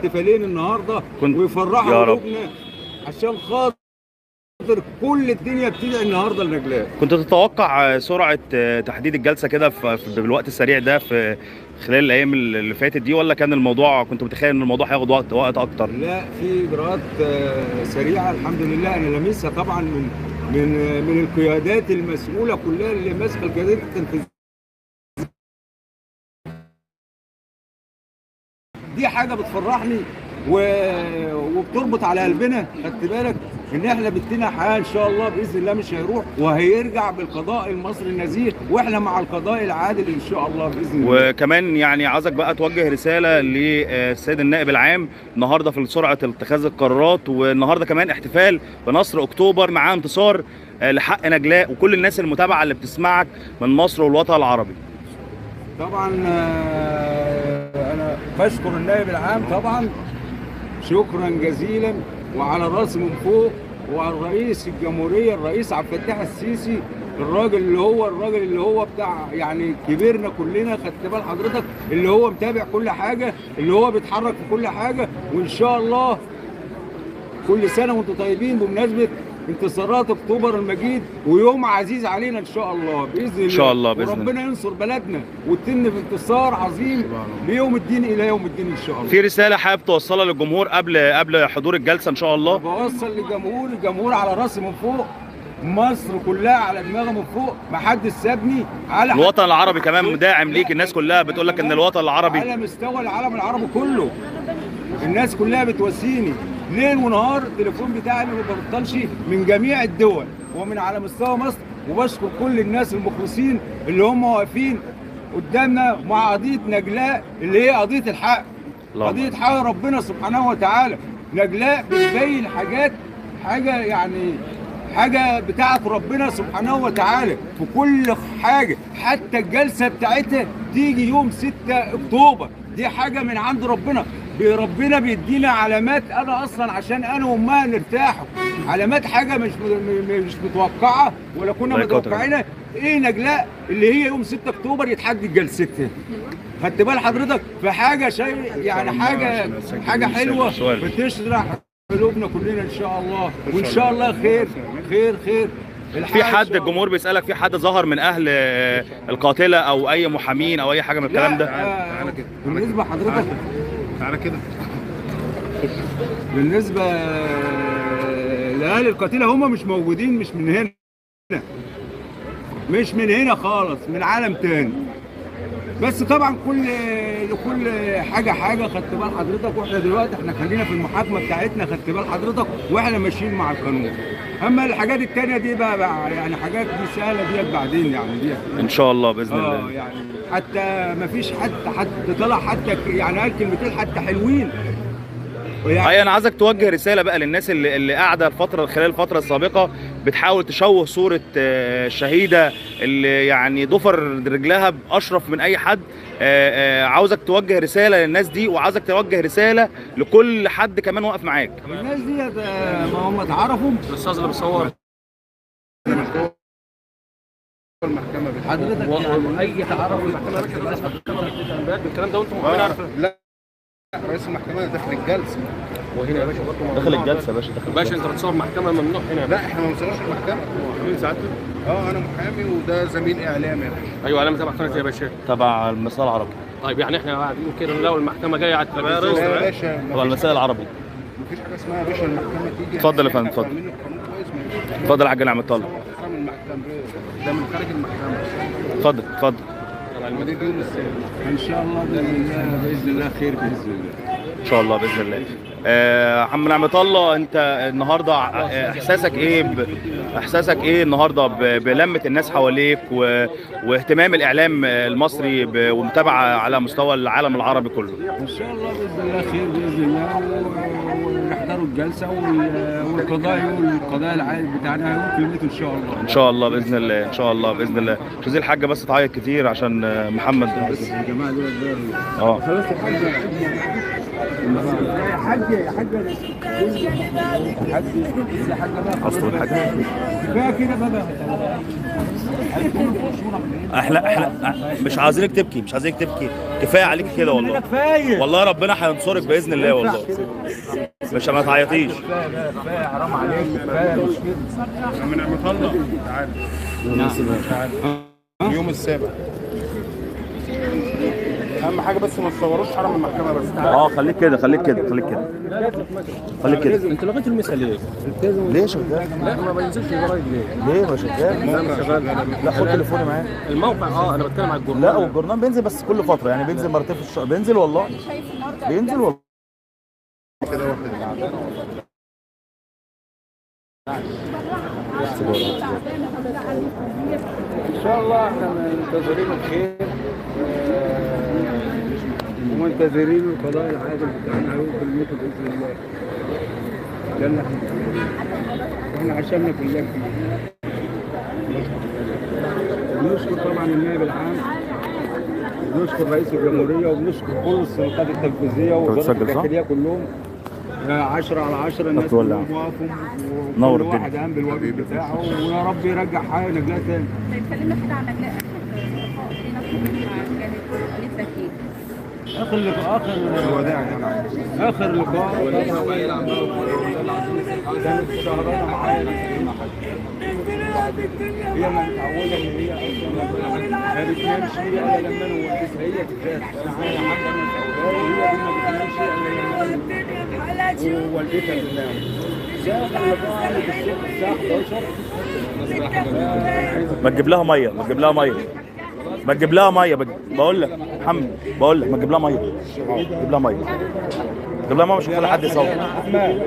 احتفالين النهارده كنت- ويفرحوا يا رب. قلوبنا عشان خاطر كل الدنيا بتدعي النهارده لنجلاء كنت تتوقع سرعه تحديد الجلسه كده في في- بالوقت السريع ده في خلال الايام اللي فاتت دي ولا كان الموضوع كنت متخيل ان الموضوع هياخد وقت وقت اكتر لا في اجراءات آه، سريعه الحمد لله انا لامسها طبعا من من من القيادات المسؤوله كلها اللي ماسكه القيادات التنفيذيه دي حاجه بتفرحني و... وبتربط على قلبنا خدت بالك ان احنا بنتنا حياه ان شاء الله باذن الله مش هيروح وهيرجع بالقضاء المصري النزيه واحنا مع القضاء العادل ان شاء الله باذن الله وكمان يعني عايزك بقى توجه رساله للسيد النائب العام النهارده في سرعه اتخاذ القرارات والنهارده كمان احتفال بنصر اكتوبر مع انتصار آه، لحق نجلاء وكل الناس المتابعه اللي بتسمعك من مصر والوطن العربي طبعا آه، انا بشكر النائب العام طبعا شكرا جزيلا وعلى راسي من فوق وعلى رئيس الجمهوريه الرئيس عبد الفتاح السيسي الراجل اللي هو الراجل اللي هو بتاع يعني كبرنا كلنا خدت بال حضرتك اللي هو متابع كل حاجه اللي هو بيتحرك في كل حاجه وان شاء الله كل سنه وانتم طيبين بمناسبه انتصارات اكتوبر المجيد ويوم عزيز علينا ان شاء الله باذن الله إن شاء الله بإذن الله. وربنا ينصر بلدنا وتتم في انتصار عظيم ليوم الدين الى يوم الدين ان شاء الله في رساله حابب توصلها للجمهور قبل قبل حضور الجلسه ان شاء الله بوصل للجمهور الجمهور على راسي من فوق مصر كلها على دماغي من فوق ما حدش سابني على الوطن العربي كمان داعم ليك الناس كلها بتقول لك ان الوطن العربي على مستوى العالم العربي كله الناس كلها بتواسيني ليل ونهار التليفون بتاعي ما ببطلش من جميع الدول ومن على مستوى مصر وبشكر كل الناس المخلصين اللي هم واقفين قدامنا مع قضيه نجلاء اللي هي قضيه الحق اللهم قضيه حق ربنا سبحانه وتعالى نجلاء بتبين حاجات حاجه يعني حاجه بتاعت ربنا سبحانه وتعالى في كل حاجه حتى الجلسه بتاعتها تيجي يوم 6 اكتوبر دي حاجه من عند ربنا بي- ربنا بيدينا علامات انا اصلا عشان انا وامها نرتاحوا علامات حاجه مش م- م- مش متوقعه ولا كنا الله يكتر. متوقعينها ايه نجلاء اللي هي يوم 6 اكتوبر يتحدد جلستها خدت بال حضرتك في حاجه شيء يعني حاجه حاجه حلوه سؤال. بتشرح قلوبنا كلنا ان شاء الله وان شاء الله خير خير خير في الحق إن حد شاء الله. الجمهور بيسالك في حد ظهر من اهل آه، القاتله او اي محامين او اي حاجه من الكلام لا، ده آه، بالنسبه حضرتك تعالى كده بالنسبه لاهل القتيله هم مش موجودين مش من هنا مش من هنا خالص من عالم تاني بس طبعا كل لكل حاجه حاجه خدت بال حضرتك واحنا دلوقتي احنا خلينا في المحاكمه بتاعتنا خدت بال حضرتك واحنا ماشيين مع القانون اما الحاجات التانيه دي بقى, بقى يعني حاجات دي سهله ديت بعدين يعني ديت ان شاء الله باذن اه الله يعني حتى ما فيش حد حد طلع حتى ك- يعني قال كلمتين حتى حلوين يعني اي انا عايزك توجه رساله بقى للناس اللي اللي قاعده الفتره خلال الفتره السابقه بتحاول تشوه صوره آه، الشهيده اللي يعني ضفر رجلها باشرف من اي حد آه، آه، عاوزك توجه رساله للناس دي وعاوزك توجه رساله لكل حد كمان واقف معاك الناس ديت آه، ما هم اتعرفوا الاستاذ اللي بيصور المحكمه حضرتك يعني اي تعرف المحكمه بالكلام ده وانتم مؤمنين عارفين لا رئيس المحكمة داخل الجلسة وهنا يا باشا برضه داخل الجلسه يا باشا داخل باشا انت بتصور محكمه ممنوع هنا لا احنا ما وصلناش المحكمة مين سعادتك؟ اه انا محامي وده زميل اعلامي يا باشا ايوه علامه تبع قناه يا باشا تبع المساء العربي طيب يعني احنا قاعدين كده نلاقي المحكمه جايه على لا التلفزيون يا باشا تبع المساء العربي مفيش حاجة اسمها يا باشا المحكمة تيجي اتفضل يا فندم، احنا اتفضل. فاهمين القانون كويس ما ينفعش اتفضل يا حاج نعم طالب احترام المحكمة ده من خارج المحكمة اتفضل اتفضل ودي دي الرسالة. ان شاء الله باذن الله باذن الله خير باذن الله ان شاء الله باذن الله آه، عم نعمة الله انت النهارده آه، احساسك ايه ب... احساسك ايه النهارده ب... بلمه الناس حواليك و... واهتمام الاعلام المصري ب... ومتابعه على مستوى العالم العربي كله ان شاء الله باذن الله خير باذن الله و- ونحضروا الجلسه وال- والقضاء يقول القضاء العادي بتاعنا هيقول كلمته ان شاء الله ان شاء الله باذن الله ان شاء الله باذن الله مش عايزين الحاجه بس تعيط كتير عشان آه، محمد بس الجماعه دول اه خلاص يا حاج حاج يا حاج يا حاج يا حاج بقى أصل الحاج. كفايه كده بقى احنا احنا مش عايزينك تبكي مش عايزينك تبكي كفايه عليك كده والله كفايه والله ربنا هينصرك باذن الله والله مش ما تعيطيش كفايه بقى كفايه حرام عليك كفايه مش كده من نعمة الله تعالى يوم السابع اهم حاجه بس ما تصوروش حرم المحكمه بس اه خليك كده خليك كده خليك كده خليك كده انت لغيت المثال ليه؟ ليه شغال لا ما بينزلش الجرايد ليه؟ ليه ما شغال شغال لا خد تليفوني معايا الموقع اه انا بتكلم على الجورنال لا والجورنال بينزل بس كل فتره يعني بينزل مرتين في الشهر بينزل والله بينزل والله ان شاء الله احنا منتظرين الخير آه، ومنتظرين القضاء العادل بتاعنا هيوم كلمته باذن الله ده اللي احنا احنا عشاننا كلها فيه بنشكر طبعا النائب العام وبنشكر رئيس الجمهوريه وبنشكر كل السلطات التنفيذيه ووزاره بتسجل صح؟ الداخليه كلهم 10 على 10 الناس هتولع. كلهم واقفوا نور وكل الدنيا. واحد قام بالواجب بتاعه ويا رب يرجع حاجه نجلاء تاني طيب كلمنا كده عن نجلاء اخر لينا كانت قالت لك ايه؟ اخر اخر الوداع اخر لقاء كانت سهرانه معايا هي ما متعوده ان هي اصلا ما بتنامش الا لما انا والدتها هي بالذات انا معايا حاجه انا سوداء وهي دي ما بتنامش الا لما انا ووالدتها بتنام ده اخر لقاء عندي الصبح الساعه 11 ما تجيب لها ميه ما تجيب لها ميه ما تجيب لها ميه بج- بقول لك محمد بقول لك ما تجيب لها ميه جيب لها ميه جيب لها ميه مش هتخلي حد يصور احمد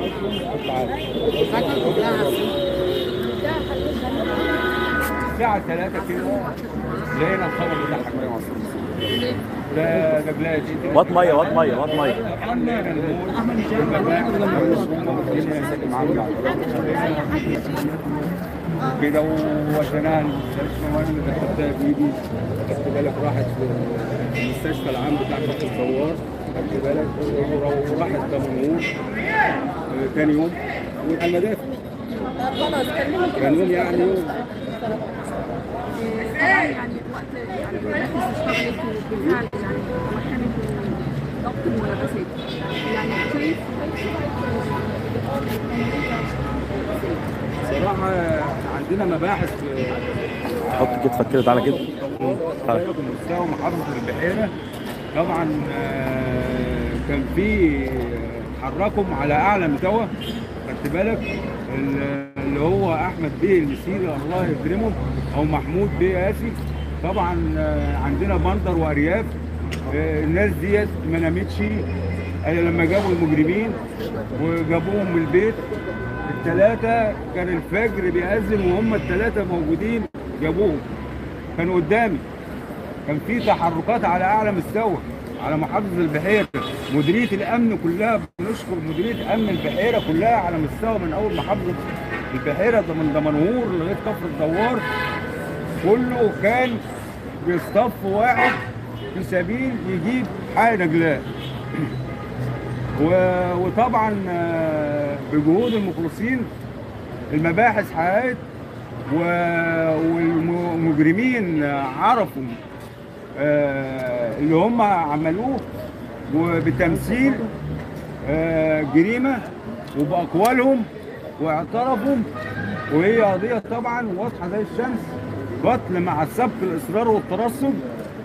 الساعة 3 كده لقينا الخبر بتاعها كده مصر لا نجلاء دي وات ميه وات ميه وات ميه كده ووديناها المستشفى وانا اللي خدتها بايدي خدت بالك راحت في المستشفى العام بتاع كفر الثوار خدت بالك وراحت دمنهور آه، تاني يوم والمدافع خلاص كلمنا كده كان يوم يعني يوم طبعا يعني وقت يعني المدارس اشتغلت وبالفعل يعني وكانت ضبط المدرسات يعني شايف صراحة عندنا مباحث حط كتفك كده تعالى كده تعالى. في مستوى محافظة البحيرة طبعا آه، كان في حركهم على أعلى مستوى خدت بالك ال- اللي هو أحمد بيه المسيري الله يكرمه أو محمود بيه آسي طبعا آه، عندنا بندر وأرياف آه، الناس ديت ما نامتش إلا لما جابوا المجرمين وجابوهم من البيت الثلاثة كان الفجر بيأذن وهم الثلاثة موجودين جابوهم كانوا قدامي كان في تحركات على اعلى مستوى على محافظه البحيره مديريه الامن كلها بنشكر مديريه امن البحيره كلها على مستوى من اول محافظه البحيره ده من دمنهور لغايه كفر الدوار كله كان بيصطف واحد في سبيل يجيب حاجه نجلاء و- وطبعا آه، بجهود المخلصين المباحث حققت و- والمجرمين عرفوا آه، اللي هم عملوه وبتمثيل آه، جريمه وباقوالهم واعترفوا وهي قضيه طبعا واضحه زي الشمس قتل مع السبق الاصرار والترصد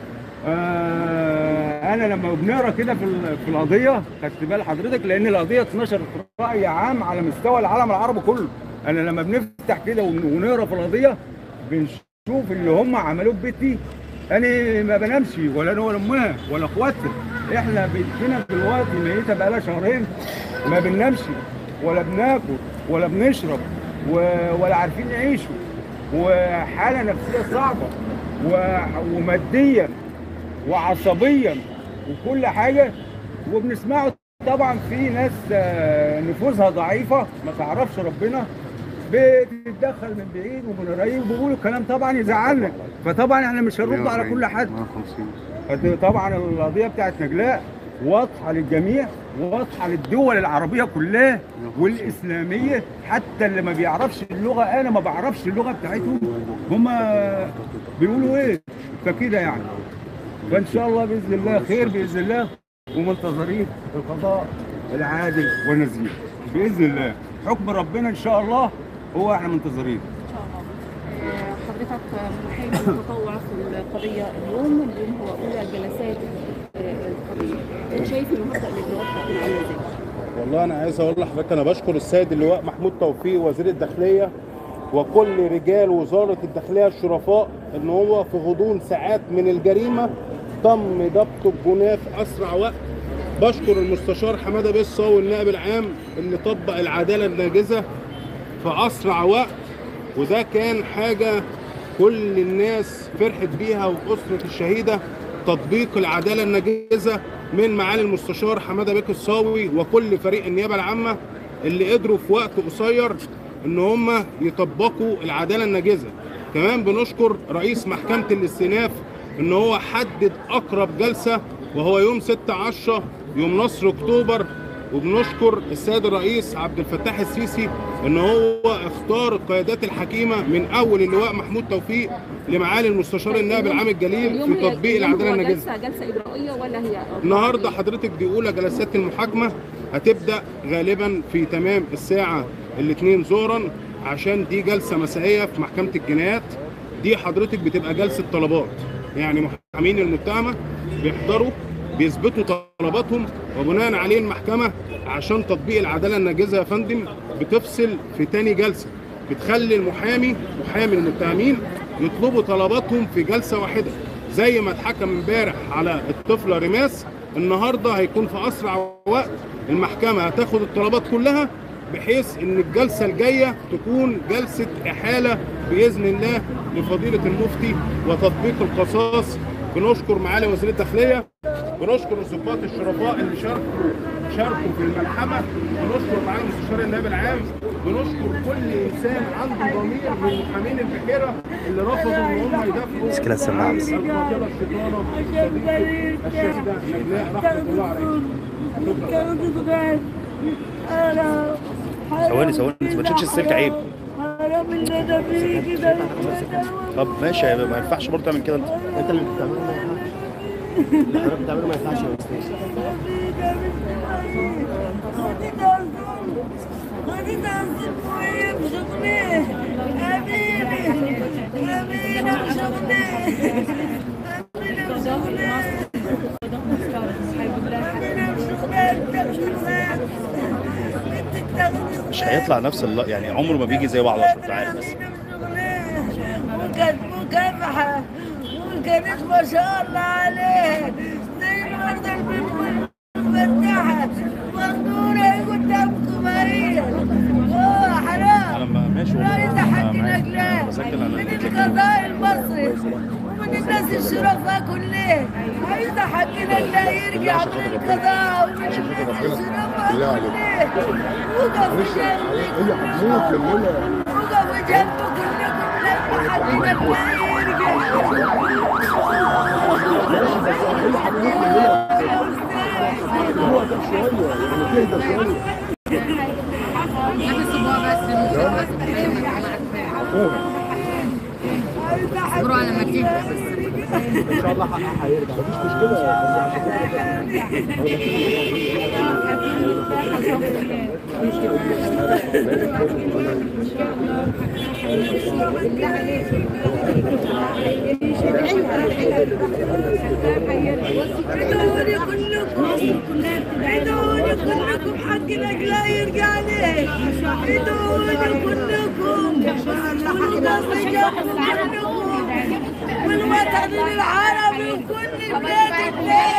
آه، انا لما بنقرا كده في ال- في القضيه خدت بال حضرتك لان القضيه اتنشرت راي عام على مستوى العالم العربي كله انا لما بنفتح كده ون- ونقرا في القضيه بنشوف اللي هم عملوه في بيتي انا ما بنامش ولا انا ولا امها ولا اخواتي احنا بنتنا دلوقتي ميته بقالها شهرين ما بننامش ولا بناكل ولا بنشرب و- ولا عارفين نعيشوا وحاله نفسيه صعبه و- وماديا وعصبيا وكل حاجه وبنسمعه طبعا في ناس آه، نفوسها ضعيفه ما تعرفش ربنا بتتدخل من بعيد ومن قريب وبيقولوا كلام طبعا يزعلنا فطبعا احنا مش هنرد على كل حد 150 فد- طبعا القضيه بتاعت نجلاء واضحه للجميع واضحه للدول العربيه كلها والاسلاميه حتى اللي ما بيعرفش اللغه انا ما بعرفش اللغه بتاعتهم هما بيقولوا ايه فكده يعني فان شاء الله باذن الله خير باذن الله ومنتظرين القضاء العادل والنزيه باذن الله حكم ربنا ان شاء الله هو احنا منتظرين ان شاء الله آه، حضرتك محامي متطوع في القضيه اليوم اليوم هو اولى جلسات آه، القضيه شايف النهارده الاجراءات هتكون عامله ازاي؟ والله انا عايز اقول لحضرتك انا بشكر السيد اللواء محمود توفيق وزير الداخليه وكل رجال وزاره الداخليه الشرفاء ان هو في غضون ساعات من الجريمه تم ضبط الجناه في اسرع وقت بشكر المستشار حماده بيه الصاوي النائب العام اللي طبق العداله الناجزه في اسرع وقت وده كان حاجه كل الناس فرحت بيها واسره الشهيده تطبيق العداله الناجزه من معالي المستشار حماده بيه الصاوي وكل فريق النيابه العامه اللي قدروا في وقت قصير ان هم يطبقوا العداله الناجزه كمان بنشكر رئيس محكمه الاستئناف ان هو حدد اقرب جلسه وهو يوم 6 10 يوم نصر اكتوبر وبنشكر السيد الرئيس عبد الفتاح السيسي ان هو اختار القيادات الحكيمه من اول اللواء محمود توفيق لمعالي المستشار النائب العام الجليل اليوم في هي- تطبيق اليوم العداله هو الناجزه جلسه جلسه اجرائيه ولا هي النهارده حضرتك دي اولى جلسات المحاكمه هتبدا غالبا في تمام الساعه الاثنين ظهرا عشان دي جلسه مسائيه في محكمه الجنايات دي حضرتك بتبقى جلسه طلبات يعني محامين المتهمه بيحضروا بيثبتوا طلباتهم وبناء عليه المحكمه عشان تطبيق العداله الناجزه يا فندم بتفصل في تاني جلسه بتخلي المحامي محامي المتهمين يطلبوا طلباتهم في جلسه واحده زي ما اتحكم امبارح على الطفله ريماس النهارده هيكون في اسرع وقت المحكمه هتاخد الطلبات كلها بحيث ان الجلسه الجايه تكون جلسه احاله باذن الله لفضيله المفتي وتطبيق القصاص بنشكر معالي وزير الداخليه بنشكر الضباط الشرفاء اللي شاركوا شاركوا في الملحمه بنشكر معالي مستشار النائب العام بنشكر كل انسان عنده ضمير من محامين البحيره اللي رفضوا ان هم يدافعوا مشكلة السماعة بس. عن القاتله الشيطانه الشهيده نجلاء رحمه الله عليها شكرا ثواني ثواني ما تشيلش السلك عيب حرام اللي انا فيه كده طب ماشي ما ينفعش برضه تعمل كده انت انت اللي بتعمله ما ينفعش اللي حضرتك بتعمله ما ينفعش يا استاذ مش هيطلع نفس الل... يعني عمره ما بيجي زي بعض عشان تبقى عارف بس وكانت مكافحة وكانت ما شاء الله عليه زي الوردة البنت المفتحة مقدورة قدامكم اهي اوه حرام انا ما- ماشي والله. رئيس أنا حق معاك. نجلاء بسجل أنا من قلت لك. القضاء المصري ومن الناس الشرفاء كلها عايز حق نجلاء يرجع من القضاء ومن الناس الشرفاء كلها وقف جنبي وقف جنبه كلكم لما حق نجلاء ادعوني كلكم ادعوني كلكم حق نجلاء يرجع ليه ادعوني كلكم والقصد جنبكم كلكم والوطن العربي وكل بلاد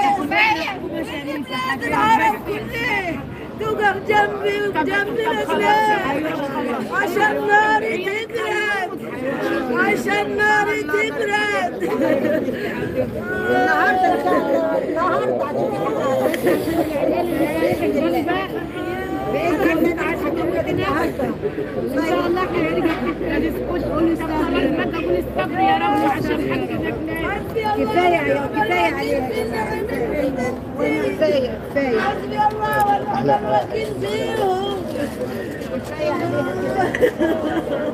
بلاد العرب كله توقف جنبي وجنب نجلاء عشان ناري تبرد عشان ناري تبرد ان شاء الله هيرجع قول قول استغفر المادة قول استغفر يا رب عشان حقك حسبي كفايه يا كفايه عليها يا جماعه كفايه كفايه حسبي الله ونعم الوكيل فيهم كفايه عليها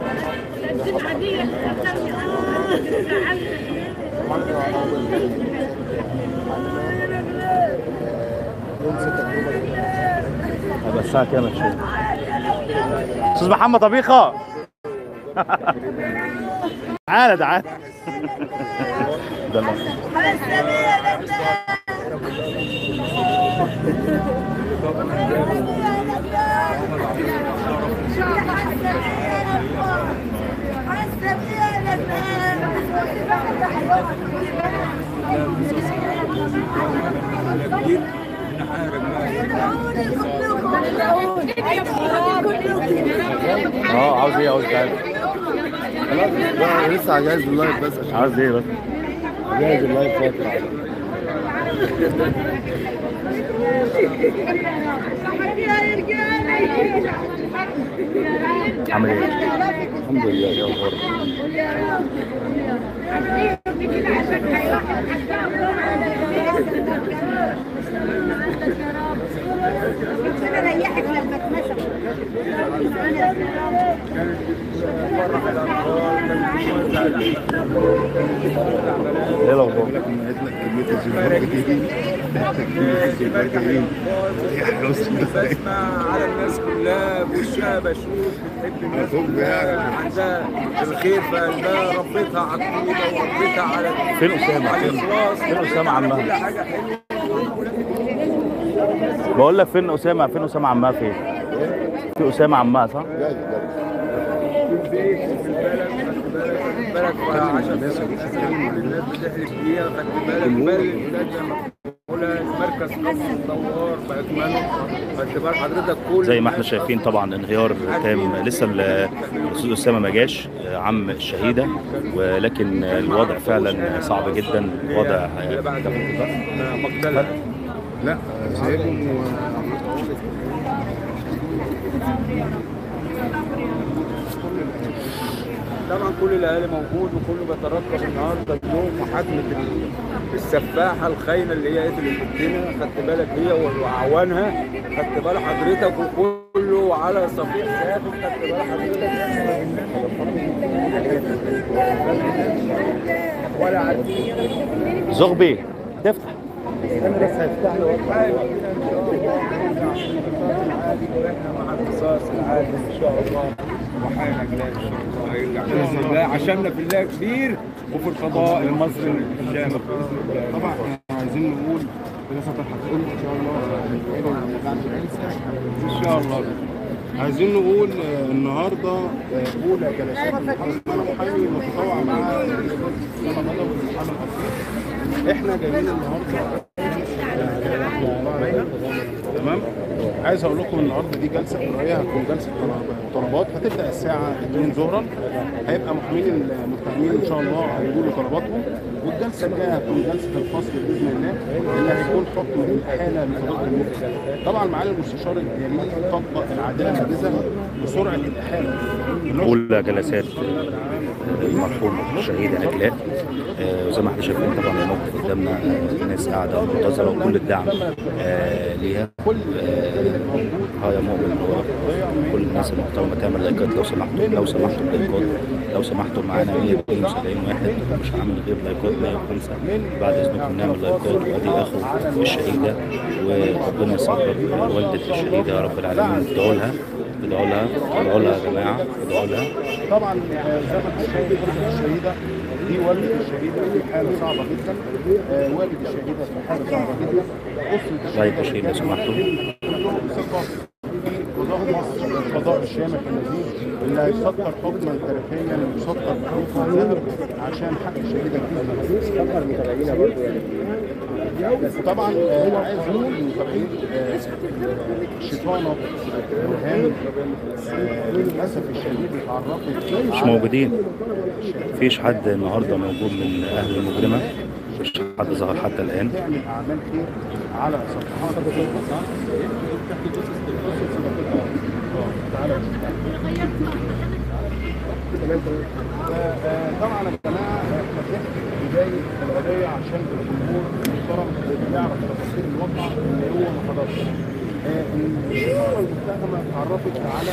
هيبقى الساعة كام يا شيخ؟ أستاذ محمد طبيخة تعالى تعالى ده الله. اه عاوز ايه عاوز تعالى لا لسه جاهز اللايف بس عشان عاوز ايه بس جاهز اللايف فترة عامل ايه؟ الحمد لله يا اخبارك انا ريحك لما اتمسك ايه الاخبار؟ كمية الزبائن بسمع على الناس كلها بوشها بشوف بتحب الناس أخوك كلها يعني. عندها الخير في قلبها ربيتها على الطيبه وربيتها على فين اسامه؟ على فين الاخلاص فين اسامه كل عمها؟ حاجه حلوه بقول لك فين اسامه فين اسامه عمها فين؟ في اسامه عمها صح؟ جاهز جاهز في البيت وفي البلد خدت بالك عشان الناس بتحلف بيها خدت بالك بلد الولاد زي ما بقولها المركز قصر الدوار باكمله خدت بال حضرتك كل زي ما احنا الناس شايفين طبعا انهيار تام لسه ال- الاستاذ اسامه ما جاش عم الشهيده ولكن الوضع فعلا صعب جدا الوضع اللي بعد مقتلها لا سايبهم و... طبعا كل الاهالي موجود وكله بيترقب النهارده اليوم محاكمه ال- السفاحه الخاينه اللي هي قتلت بنتنا خدت بالك هي واعوانها خدت بال حضرتك وكله على صفيح ساخن خدت بال حضرتك ولا عارفين زغبي تفتح واحنا مع القصاص العادل ان شاء الله وحالك لا ان شاء الله هيرجع باذن الله عشمنا في الله كبير وفي القضاء المصري الشامخ باذن الله طبعا احنا عايزين نقول بنسبة الحقيقة ان شاء الله ان شاء الله عايزين نقول آه، النهارده آه، اولى جلسات المحامي انا محامي متطوع مع اسامه بدوي المحامي الاصلي احنا جايين النهارده تمام عايز اقول لكم النهارده دي جلسه قرايه هتكون جلسه طلبات هتبدا الساعه 2 ظهرا هيبقى محامين المتهمين ان شاء الله هيقولوا طلباتهم والجلسه الجايه هتكون جلسه الفصل باذن الله اللي هيكون حكم الاحاله لفضيله المفتي طبعا معالي المستشار الجليل طبق العداله النافذه بسرعه الاحاله اولى جلسات المرحومه الشهيده نجلاء آه، وزي ما احنا شايفين طبعا الموقف قدامنا آه، الناس قاعده منتظره وكل الدعم آه، ليها آه، هاي مؤمن كل الناس المحترمه تعمل لايكات لو سمحتوا لو سمحتوا لايكات لو سمحتوا معانا 172 واحد مش عامل غير لايكات 105 بعد اذنكم نعمل لايكات وادي اخو الشهيده وربنا يصبر والده الشهيده يا رب العالمين ادعوا لها ادعوا لها ادعوا لها يا جماعه ادعوا لها طبعا آه، زي ما انت شايف والدة الشهيده دي والده الشهيده في حاله صعبه جدا آه، والد الشهيده في حاله صعبه جدا اسره لايك وشير لو سمحتوا كلهم ثقه في قضاء مصر القضاء الشامخ النزيه اللي هيصدر حكما تاريخيا يصدر بحروف الذهب عشان حق الشهيده الكريمه طبعا آه، عايز اقول للمتابعين آه، الشيطانه الهام آه، للاسف الشديد اتعرفت مش موجودين مفيش حد النهارده موجود من اهل المجرمه مش حد ظهر حتى الان تعمل اعمال خير على صفحات طبعا يا جماعه احنا بنحكي بدايه القضيه اخر الواقعه اللي هو ما حضرش آه، الشرطه المتهمه اتعرفت على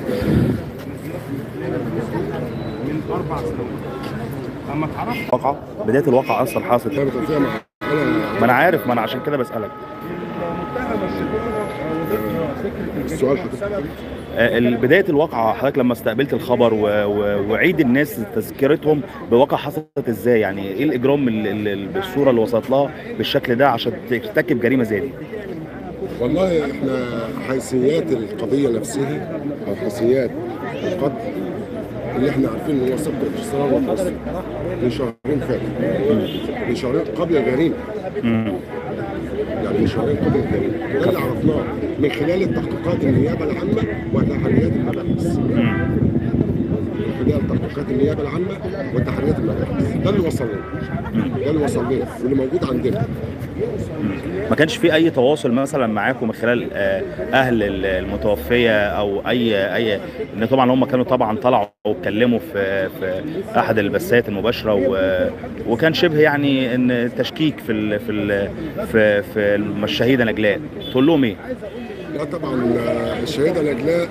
من اربع سنوات اما اتعرفت الواقعه بدايه الواقعه اصلا حصلت ما انا عارف ما انا عشان كده بسالك المتهمه الشرطه فكره السؤال حضرتك آه، ال- بدايه الواقعه حضرتك لما استقبلت الخبر و... و... وعيد الناس تذكرتهم بواقع حصلت ازاي يعني ايه الاجرام ال- ال- ال- بالصوره اللي وصلت لها بالشكل ده عشان ترتكب جريمه زي دي والله احنا حيثيات القضيه نفسها او حيثيات القتل اللي احنا عارفين ان هو سبق الاتصال والتوصل من شهرين فاتوا من شهرين قبل الجريمه مم. يعني من شهرين قبل الجريمه ده اللي عرفناه من خلال التحقيقات النيابه العامه وتحريات المباحث مم. من خلال تحقيقات النيابه العامه وتحريات المباحث ده اللي وصل لنا ده اللي وصل لنا واللي موجود عندنا ما كانش في اي تواصل مثلا معاكم من خلال آه، اهل ال- المتوفيه او اي اي ان طبعا هم كانوا طبعا طلعوا واتكلموا في في احد البثات المباشره و- وكان شبه يعني ان تشكيك في ال في ال في في الشهيده نجلاء تقول لهم ايه؟ لا طبعا آه، الشهيده نجلاء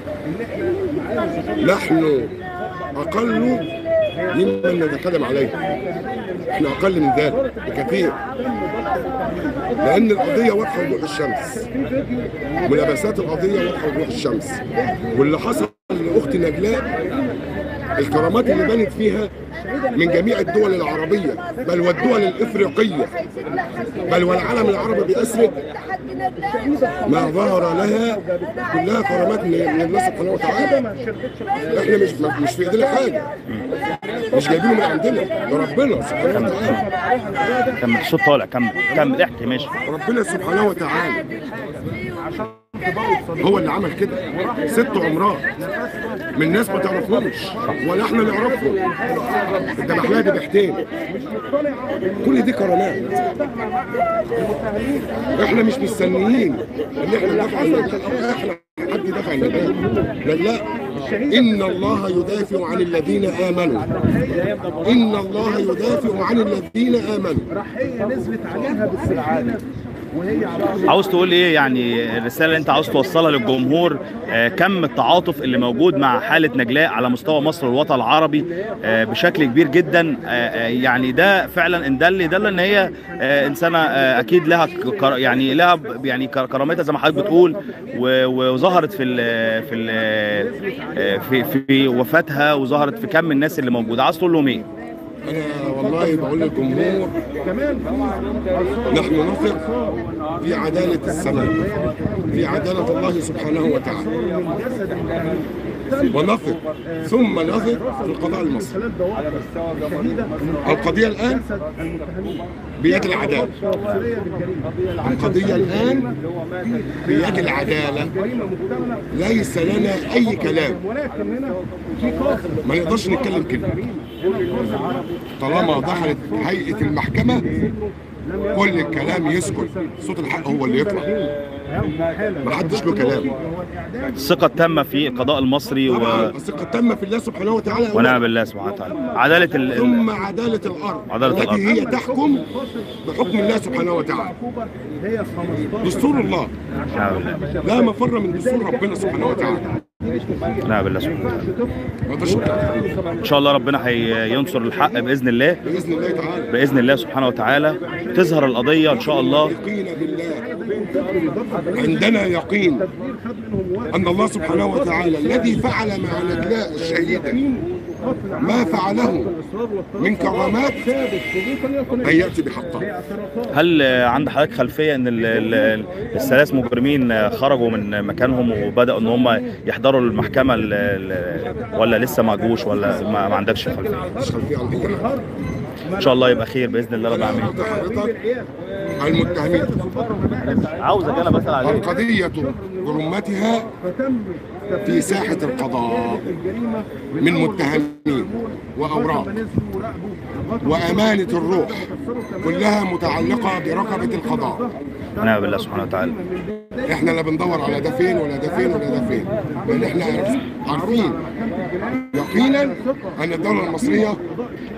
نحن اقل ممن نتكلم عليه احنا اقل من ذلك بكثير لان القضيه واضحه وضوح الشمس ملابسات القضيه واضحه وضوح الشمس واللي حصل لاخت نجلاء الكرامات اللي بنت فيها من جميع الدول العربيه بل والدول الافريقيه بل والعالم العربي باسره ما ظهر لها كلها كرامات من من الله سبحانه وتعالى احنا مش مش في ايدينا حاجه مش جايبينه من عندنا ده ربنا سبحانه وتعالى كمل الصوت طالع كمل كمل احكي ماشي ربنا سبحانه وتعالى هو اللي عمل كده ست عمرات من ناس ما تعرفهمش ولا احنا نعرفهم الذبح لها ذبحتين كل دي كرامات احنا مش مستنيين ان احنا ندافع عن النجاة. احنا حد يدافع عن النجاة. لا لا ان الله يدافع عن الذين امنوا ان الله يدافع عن الذين امنوا راح هي نزلت عليها بالسعاده وهي على عاوز تقول ايه يعني الرساله اللي انت عاوز توصلها للجمهور آه، كم التعاطف اللي موجود مع حاله نجلاء على مستوى مصر والوطن العربي آه، بشكل كبير جدا آه، آه، يعني ده فعلا ان دل يدل ان هي آه، انسانه آه، اكيد لها كر- يعني لها ب- يعني كر- كرامتها زي ما حضرتك بتقول و- وظهرت في ال في ال آه، في في وفاتها وظهرت في كم الناس اللي موجوده عاوز تقول لهم ايه؟ انا والله بقول للجمهور نحن نثق في عدالة السماء في عدالة الله سبحانه وتعالى ونثق ثم نثق في القضاء المصري القضية الآن بيد العدالة القضية الآن بيد العدالة ليس لنا أي كلام ما نقدرش نتكلم كلمة طالما دخلت هيئة المحكمة كل الكلام يسكت صوت الحق هو اللي يطلع ما حدش له كلام الثقه التامه في القضاء المصري و... طبعا الثقة التامة في الله سبحانه وتعالى أولاً. ونعم بالله سبحانه وتعالى عداله ال... ال... ثم عدالة الأرض عدالة التي الأرض. هي تحكم بحكم الله سبحانه وتعالى دستور الله نعم بالله لا مفر من دستور ربنا سبحانه وتعالى نعم بالله سبحانه وتعالى ما اقدرش أتكلم. ان شاء الله ربنا هينصر الحق باذن الله بإذن الله تعالى باذن الله سبحانه وتعالى تظهر القضيه ان شاء الله يقين بالله عندنا يقين أن الله سبحانه وتعالى الذي فعل مع نجلاء الشهيدة ما فعله من كرامات أن يأتي بحقها هل آه، عند حضرتك خلفيه ان ال- ال- الثلاث مجرمين آه، خرجوا من مكانهم وبداوا ان هم يحضروا المحكمه ال- ال- ولا لسه ما جوش ولا ما, ما عندكش خلفيه مش خلفية عن أي حاجة ان شاء الله يبقى خير باذن الله رب أنا العالمين أعطي حضرتك المتهمين عاوزك انا بسال عليك القضية برمتها في ساحة القضاء من متهمين وأوراق وأمانة الروح كلها متعلقة برقبة القضاء نعم بالله سبحانه وتعالى احنا لا بندور على ده فين ولا ده فين ولا ده فين لان احنا عارف- عارفين يقينا ان الدوله المصريه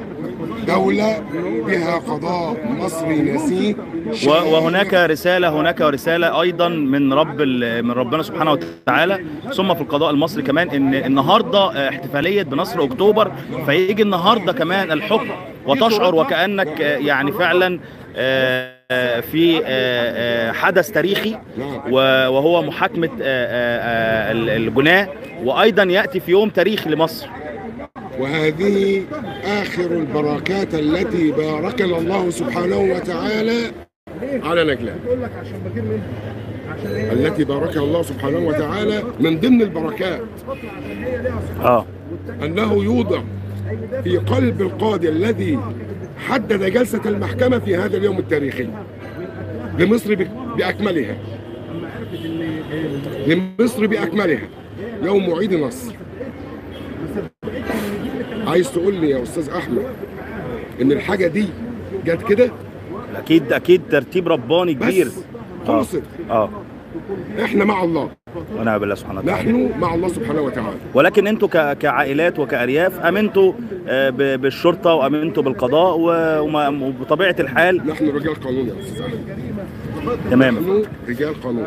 دولة بها قضاء مصري نسيه و- وهناك رسالة هناك رسالة أيضا من رب ال- من ربنا سبحانه وتعالى ثم في القضاء المصري كمان إن النهاردة آه، احتفالية بنصر أكتوبر فيجي النهاردة كمان الحكم وتشعر وكأنك آه، يعني فعلا آه، آه، في آه، آه، حدث تاريخي و- وهو محاكمة آه، آه، آه، ال- الجناة وأيضا يأتي في يوم تاريخي لمصر وهذه آخر البركات التي باركنا الله سبحانه وتعالى على نجلان التي باركها الله سبحانه وتعالى من ضمن البركات اه أنه يوضع في قلب القاضي الذي حدد جلسة المحكمة في هذا اليوم التاريخي لمصر بك- بأكملها لمصر بأكملها يوم عيد نصر عايز تقول لي يا أستاذ أحمد إن الحاجة دي جت كده أكيد أكيد ترتيب رباني كبير بس خلصت اه إحنا مع الله ونعم بالله سبحانه وتعالى نحن مع الله سبحانه وتعالى ولكن انتوا ك- كعائلات وكارياف امنتوا آه، ب- بالشرطه وامنتوا بالقضاء و- وما- وبطبيعه الحال نحن رجال قانون يا أستاذ أحمد تمام نحن رجال قانون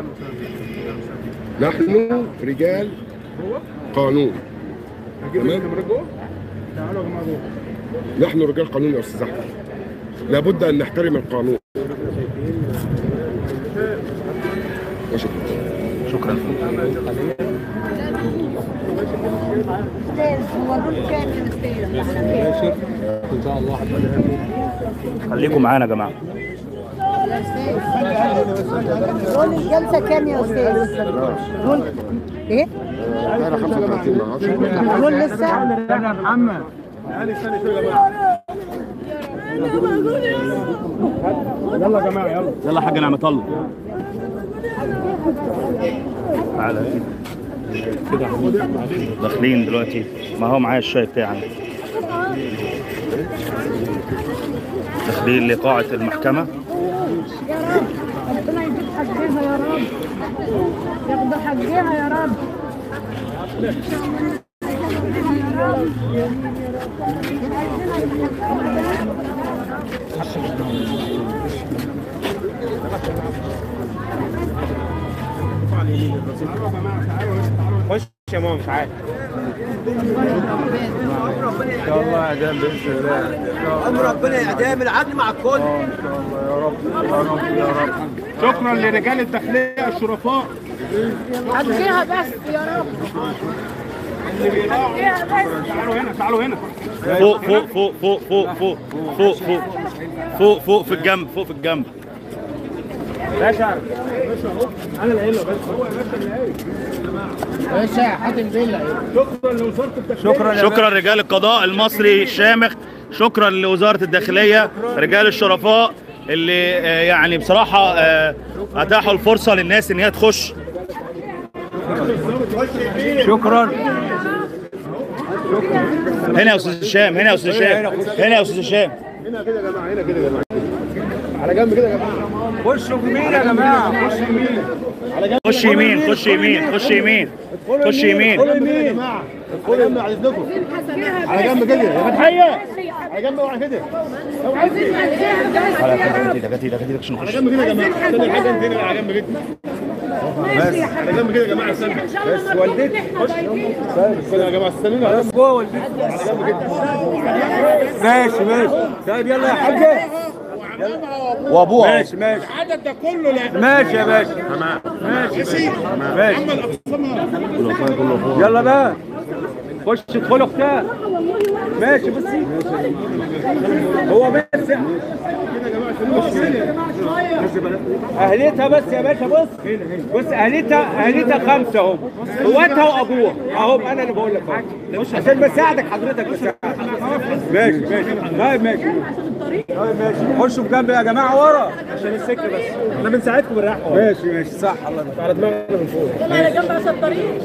نحن رجال قانون تمام نحن رجال قانون يا استاذ احمد لابد ان نحترم القانون وشكرا شكرا خليكم معانا يا جماعه قول الجلسة كام يا أستاذ؟ قول إيه؟ انا 35 مع 10 قول لسه؟ يلا يا حاج نعمة الله تعالى كده داخلين دلوقتي ما هو معايا الشاي بتاعي داخلين لقاعة المحكمة ربنا يجيب حقها يا رب ياخد حقها يا رب خش يا ماما مش عارف ان شاء الله اعدام باذن الله امر ربنا اعدام العدل مع الكل ان شاء الله يا رب يا رب يا رب شكرا لرجال الداخليه الشرفاء حقها بس يا رب حقها بس تعالوا هنا تعالوا هنا فوق فوق فوق فوق فوق فوق فوق فوق فوق فوق في الجنب فوق في الجنب باشا انا العيله بس شكرا يا شكرا رجال القضاء المصري الشامخ شكرا لوزارة الداخلية رجال الشرفاء اللي آه، يعني بصراحة آه، أتاحوا الفرصة للناس إن هي تخش شكرا هنا يا أستاذ هشام هنا يا أستاذ هشام هنا يا أستاذ هشام خشوا يمين يا جماعه خشوا يمين خش يمين خش يمين خش يمين خش يمين على جنب كده يا فتحية على جنب اوعى كده اوعى على كده كده كده عشان نخش بس والدتي بس جوه والدتي ماشي ماشي طيب يلا يا حاجه وأبوها ماشي ماشي العدد ده كله لا ماشي يا باشا ماشي ماشي يلا بقى خش ادخل اختها ماشي بصي هو بس اهليتها بس يا باشا بص بص اهليتها اهليتها خمسه اهو اخواتها وابوها اهو انا اللي بقول لك اهو عشان بساعدك حضرتك بساعدك ماشي ماشي طيب ماشي طيب ماشي خشوا بجنب يا جماعه ورا عشان السكه بس احنا بنساعدكم بالراحه ماشي ماشي صح الله ينور. على دماغنا من فوق على جنب عشان الطريق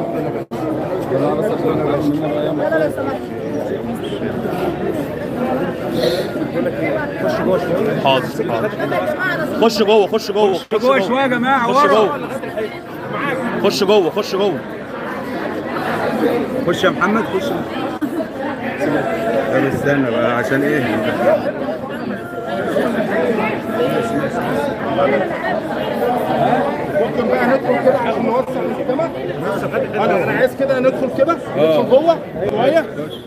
حاضر حاضر خش جوه خش جوه خش جوه شويه يا جماعه خش ورا جوه خش جوه خش جوه خش يا محمد خش طب استنى بقى عشان ايه ممكن بقى ندخل كده عشان نوسع المحكمه انا انا عايز كده ندخل كده ندخل جوه شويه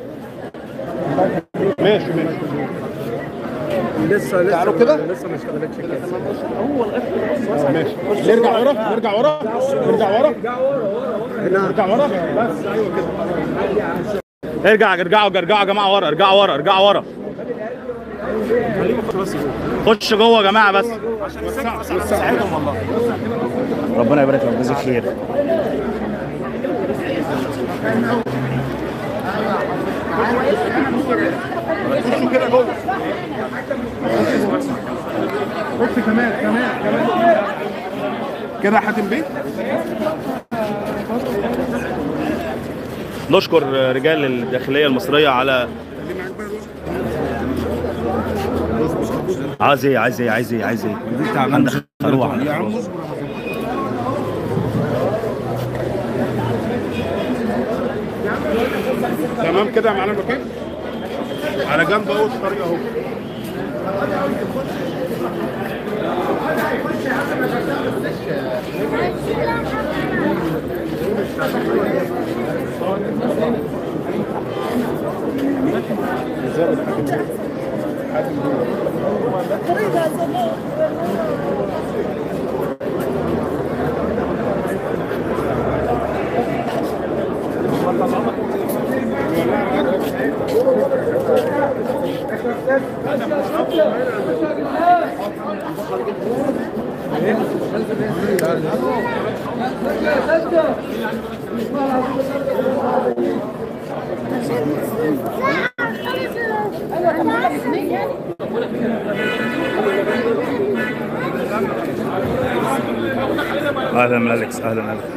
ماشي ماشي لسه لسه تعالوا كده. لسه ما اشتغلتش كده ماشي نرجع ورا نرجع ورا نرجع ورا نرجع ورا بس ايوه كده ارجع ارجعوا ارجعوا يا جماعه ورا ارجعوا ورا ارجعوا ورا خش جوه يا جماعه بس ربنا يبارك لك جزاك خير خشوا كده جوه خش كمان كمان كمان كده يا حاتم بيه نشكر رجال الداخليه المصريه على عايز ايه عايز ايه عايز ايه عايز ايه عندك روح تمام كده يا معلم ركيب على جنب اهو الطريق اهو اهلا من اليكس اهلا اليكس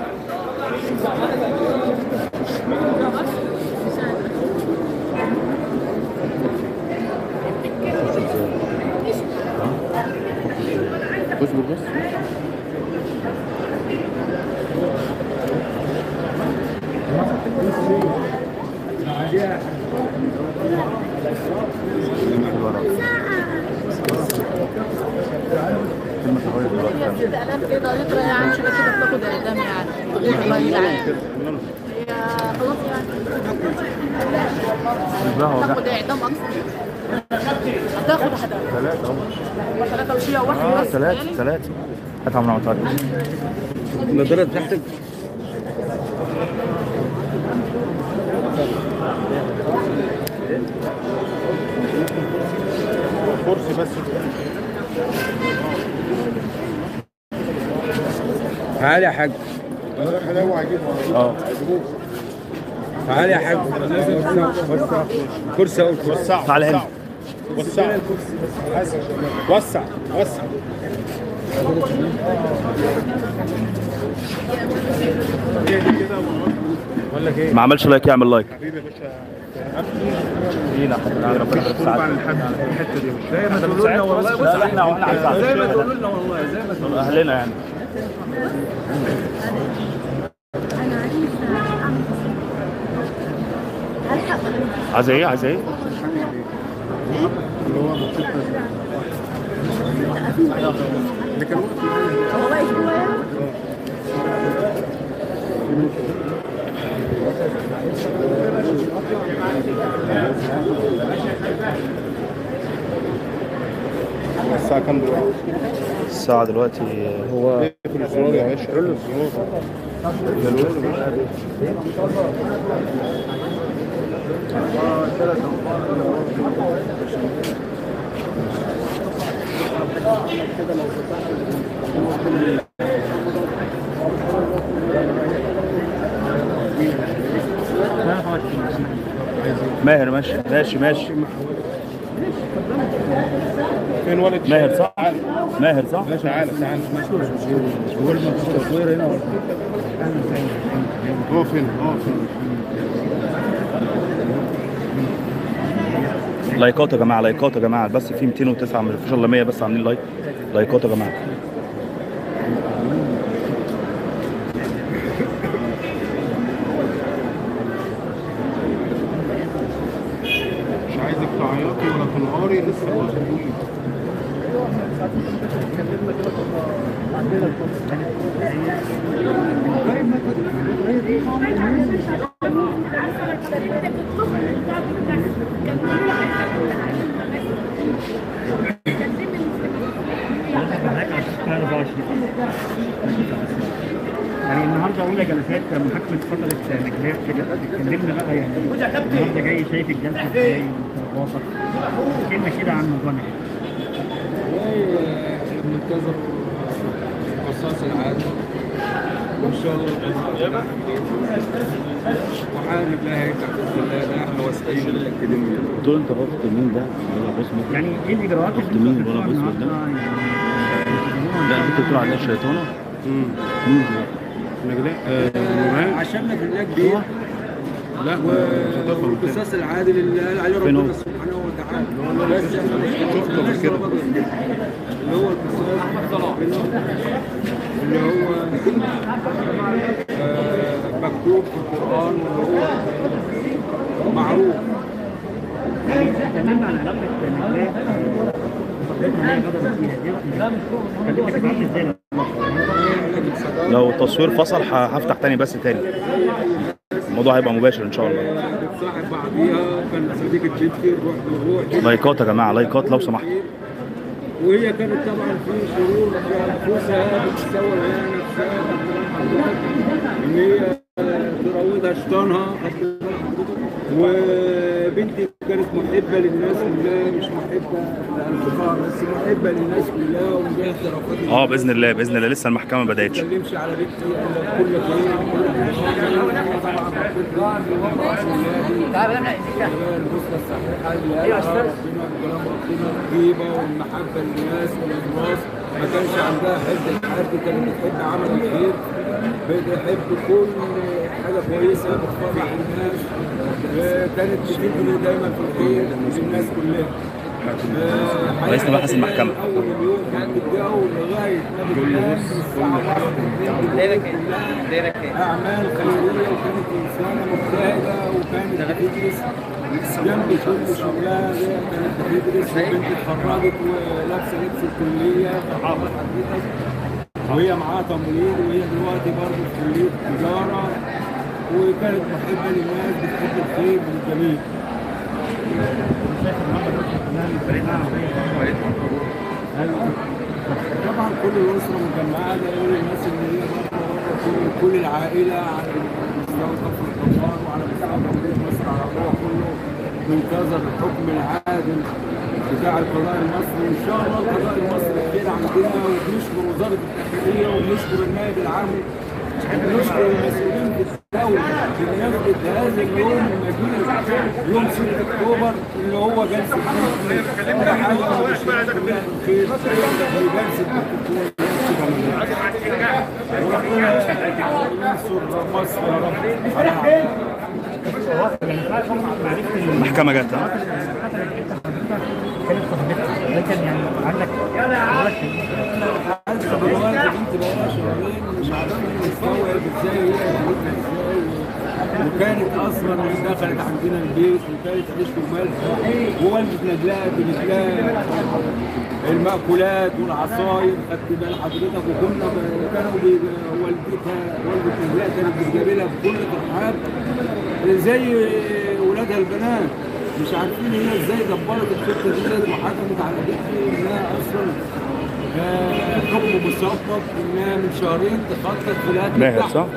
هي ست آلاف كده يطلع يعني شبه كده بتاخد إعدام يعني تغيير الرأي العام هي خلاص يعني تاخد إعدام أكثر هتاخد حدا ثلاثة ثلاثة وشيء واحد بس ثلاثة ثلاثة هات عمرو عمرو النضاره بتاعتك كرسي بس تعالى يا حاج اه تعالى يا حاج وسع كرسي اهو كرسي وسع تعال هنا وسع وسع وسع ما عملش لايك يعمل لايك حبيبي يا باشا لينا ربنا يبارك خروج عن الحد الحته دي زي ما تقولوا لنا والله بص لا احنا احنا عايزين زي ما تقولوا لنا والله زي ما تقولوا اهلنا يعني عايز ايه عايز ايه الساعه كام دلوقتي؟ الساعة دلوقتي هو اقفل الزرار يا باشا اقفل الزرار ماهر ماشي ماشي ماشي فين ولد ماهر صح؟ تعال ماهر صح؟ تعال تعال هو فين هو فين لايكات يا جماعة لايكات يا جماعة بس في 209 ما فيش الا 100 بس عاملين لايك لايكات يا جماعة مش عايز القنعاري لسه موجود يعني النهارده اولى جلسات محاكمه فتره نجلاء كده اتكلمنا بقى يعني النهارده جاي شايف الجلسه ازاي وواثق كلمه كده عن موضوع نجلاء منتظر قصاص العادة وان شاء الله ربنا وحارب لا هيفتح باذن الله ده احنا واثقين من الاكاديميه دول انت رافض مين ده ولا باسمه يعني ايه الاجراءات رفض اللي مين انتوا ولا بتاخدوها بص قدام؟ النهارده لا انت بتقول عليها شيطانه مين ده؟ نجلاء آه، نوران عشان في الله كبير لا خطفها من كده. والقصاص العادل اللي قال عليه فين هو؟ ربنا سبحانه وتعالى بس احنا مش شفته قبل كده. اللي هو القصاص اللي هو آه، مكتوب في القرآن واللي هو معروف اتكلمنا عن علاقه نجلاء فترتها اللي هي غدرت فيها دي كلمتك اتعامل ازاي لو التصوير فصل ه- هفتح تاني بس تاني الموضوع هيبقى مباشر ان شاء الله بتصاحب بعضيها كان صديقة بنتي نروح نروح لايكات يا جماعه لايكات لو سمحت وهي كانت طبعا في شرور في انفسها بتسوي هي نفسها ان هي تروضها شيطانها وبنتي كانت محبه للناس كلها مش محبه للكفار بس محبه للناس كلها وليها اعترافات اه باذن الله باذن الله لسه المحكمه ما ما بداتش اتكلمش على بنتي الا بكل خير وكل طبعا النسخه الصحيحه اللي قالها ربنا وكلام ربنا الطيبه والمحبه للناس والاخلاص ما كانش عندها حب الحرب كانت بتحب عمل الخير بتحب كل حاجه كويسه بتفرح الناس آه، كانت بتجري دايما في الخير للناس كلها آه، رئيس مباحث المحكمة. اول اليوم كانت بتجاوب لغايه ما بتنام الساعه 1 اعمال خيريه وكانت انسانه مجتهده وكانت بتدرس جنب كل شغلها هي كانت بتدرس وبنت اتخرجت ولابسه لبس الكليه صحافه حضرتك وهي معاها تمريض وهي دلوقتي برضه في كليه تجاره وكانت محبه للناس بتحب الخير للجميع شايف النهارده الناس كلها متفرقه طبعا كل الاسره مجمعه ده غير الناس اللي هي بره بره كل كل العائله على مستوى كفر الكفار وعلى مستوى جمهوريه مصر العربيه كله بينتظر الحكم العادل بتاع القضاء المصري وان شاء الله القضاء المصري خير عندنا وبنشكر وزاره الداخليه وبنشكر النائب العام وبنشكر المسؤولين في الدوله بمناسبه هذا اليوم المجيد يوم 6 اكتوبر اللي هو جلسه بنتي ده حاجه وبنشكرها كلها بالخير لجلسه بنتي وربنا ينصر مصر يا رب على معرفه المحكمه جت ها كانت صاحبتها لكن يعني عندك عندك عايزة بالوالد بنت بقالها شهرين مش عارفين نستوعب ازاي هي جابتنا ازاي وكانت اصلا دخلت عندنا البيت وكانت عيش وملح ووالدة نجلاء بنجلاء المأكولات والعصاير خدت بال حضرتك وكنا ب- كانوا بي- والدتها والدة نجلاء كانت بتجيب لها بكل ترحاب زي ولادها البنات مش عارفين هي ازاي دبرت الخطه دي وحكمت على بنتي انها اصلا آه، حكم مسبق انها من شهرين تخطط في الهاتف ماهر بتاعها. صح؟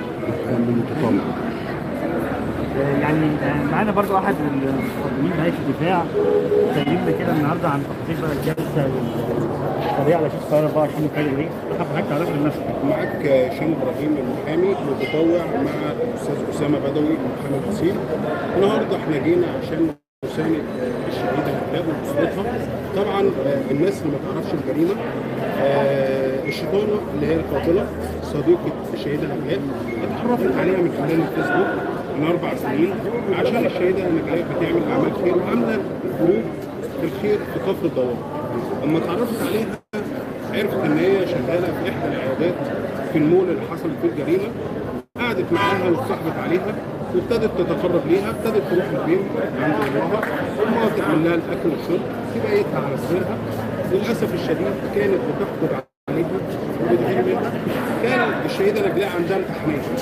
يعني آه، معانا برضو احد المقدمين هيئه الدفاع كلمنا كده النهارده عن تفاصيل بقى الجلسه والقضيه على شيخ قرار 24 فايل ايه؟ حابب حضرتك تعرف لنفسك معاك هشام ابراهيم المحامي متطوع مع الاستاذ اسامه بدوي ومحمد حسين النهارده احنا جينا عشان نساند الشهيده نجلاء واسرتها طبعا آه، الناس اللي ما تعرفش الجريمه آه، الشيطانه اللي هي القاتله صديقه الشهيده نجلاء اتعرفت عليها من خلال الفيسبوك من اربع سنين عشان الشهيده نجلاء بتعمل اعمال خير وعامله جروب في الخير في كفر الدوار اما اتعرفت عليها عرفت ان هي شغاله في احدى العيادات في المول اللي حصلت فيه الجريمه قعدت معاها واتصاحبت عليها وابتدت تتقرب ليها ابتدت تروح البيت عند امها امها تعمل لها الاكل والشرب تبيتها على سريرها للاسف الشديد كانت بتحقد عليها وبتغير منها كان الشهيده نجلاء عندها امتحانات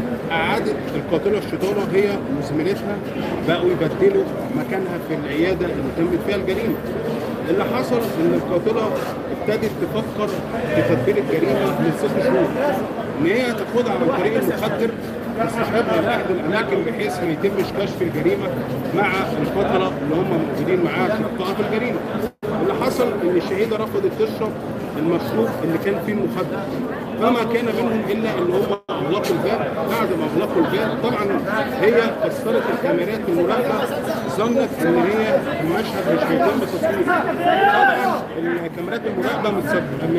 قعدت القاتله الشيطانه هي وزميلتها بقوا يبدلوا مكانها في العياده اللي تمت فيها الجريمه اللي حصل ان القاتله ابتدت تفكر في تدبير الجريمه من ست شهور ان هي تاخدها عن طريق المخدر تسحبها لاحد الاماكن بحيث ما يتمش كشف الجريمه مع القتله اللي هم موجودين معاها شركائها في الجريمه. اللي حصل ان الشهيده رفضت تشرب المشروب اللي كان فيه المخدر فما كان منهم الا ان هم اغلقوا الباب بعد ما اغلقوا الباب طبعا هي كسرت الكاميرات المراقبه ظنت ان هي المشهد مش هيتم تصويره طبعا الكاميرات المراقبه متسب... م-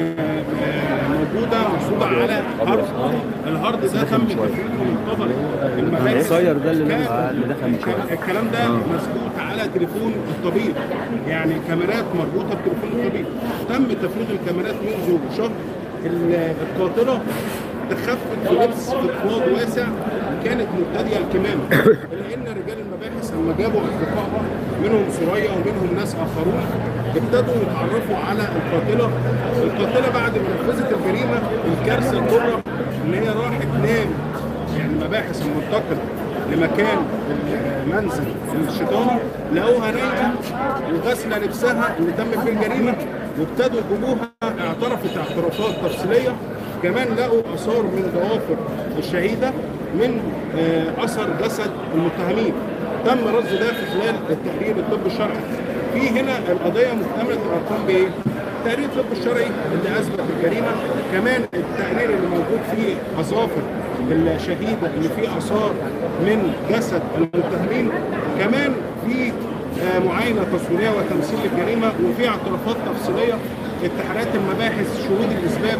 م- موجوده مرصوده على هارد الهارد ده تم تفريغه من قبل المباحث القصير ده اللي كان- اللي دخل من شوية. الكلام ده مسكوت على تليفون الطبيب يعني كاميرات مربوطه بتليفون الطبيب تم تفريغ الكاميرات منذ شهر ال- القاتله تخفت بلبس فضفاض واسع وكانت مرتديه الكمامه الا ان رجال المباحث لما جابوا اصدقائها منهم سوريا ومنهم ناس اخرون ابتدوا يتعرفوا على القاتله القاتله بعد ما نفذت الجريمه الكارثه الكبرى ان هي راحت تنام يعني المباحث المنتقله لمكان المنزل الشيطانه لقوها نايمه وغاسله لبسها اللي تم فيه الجريمه وابتدوا يجيبوها اعترفت اعترافات تفصيليه كمان لقوا اثار من ضوافر الشهيده من آه، اثر جسد المتهمين تم رصد ده في خلال التقرير الطبي الشرعي في هنا القضيه مكتمله الارقام بايه؟ التقرير الطبي الشرعي اللي اثبت الجريمه كمان التقرير اللي موجود فيه اظافر الشهيده اللي فيه اثار من جسد المتهمين كمان في آه، معاينه تصويريه وتمثيل الجريمه وفي اعترافات تفصيليه اتحادات المباحث شهود الاثبات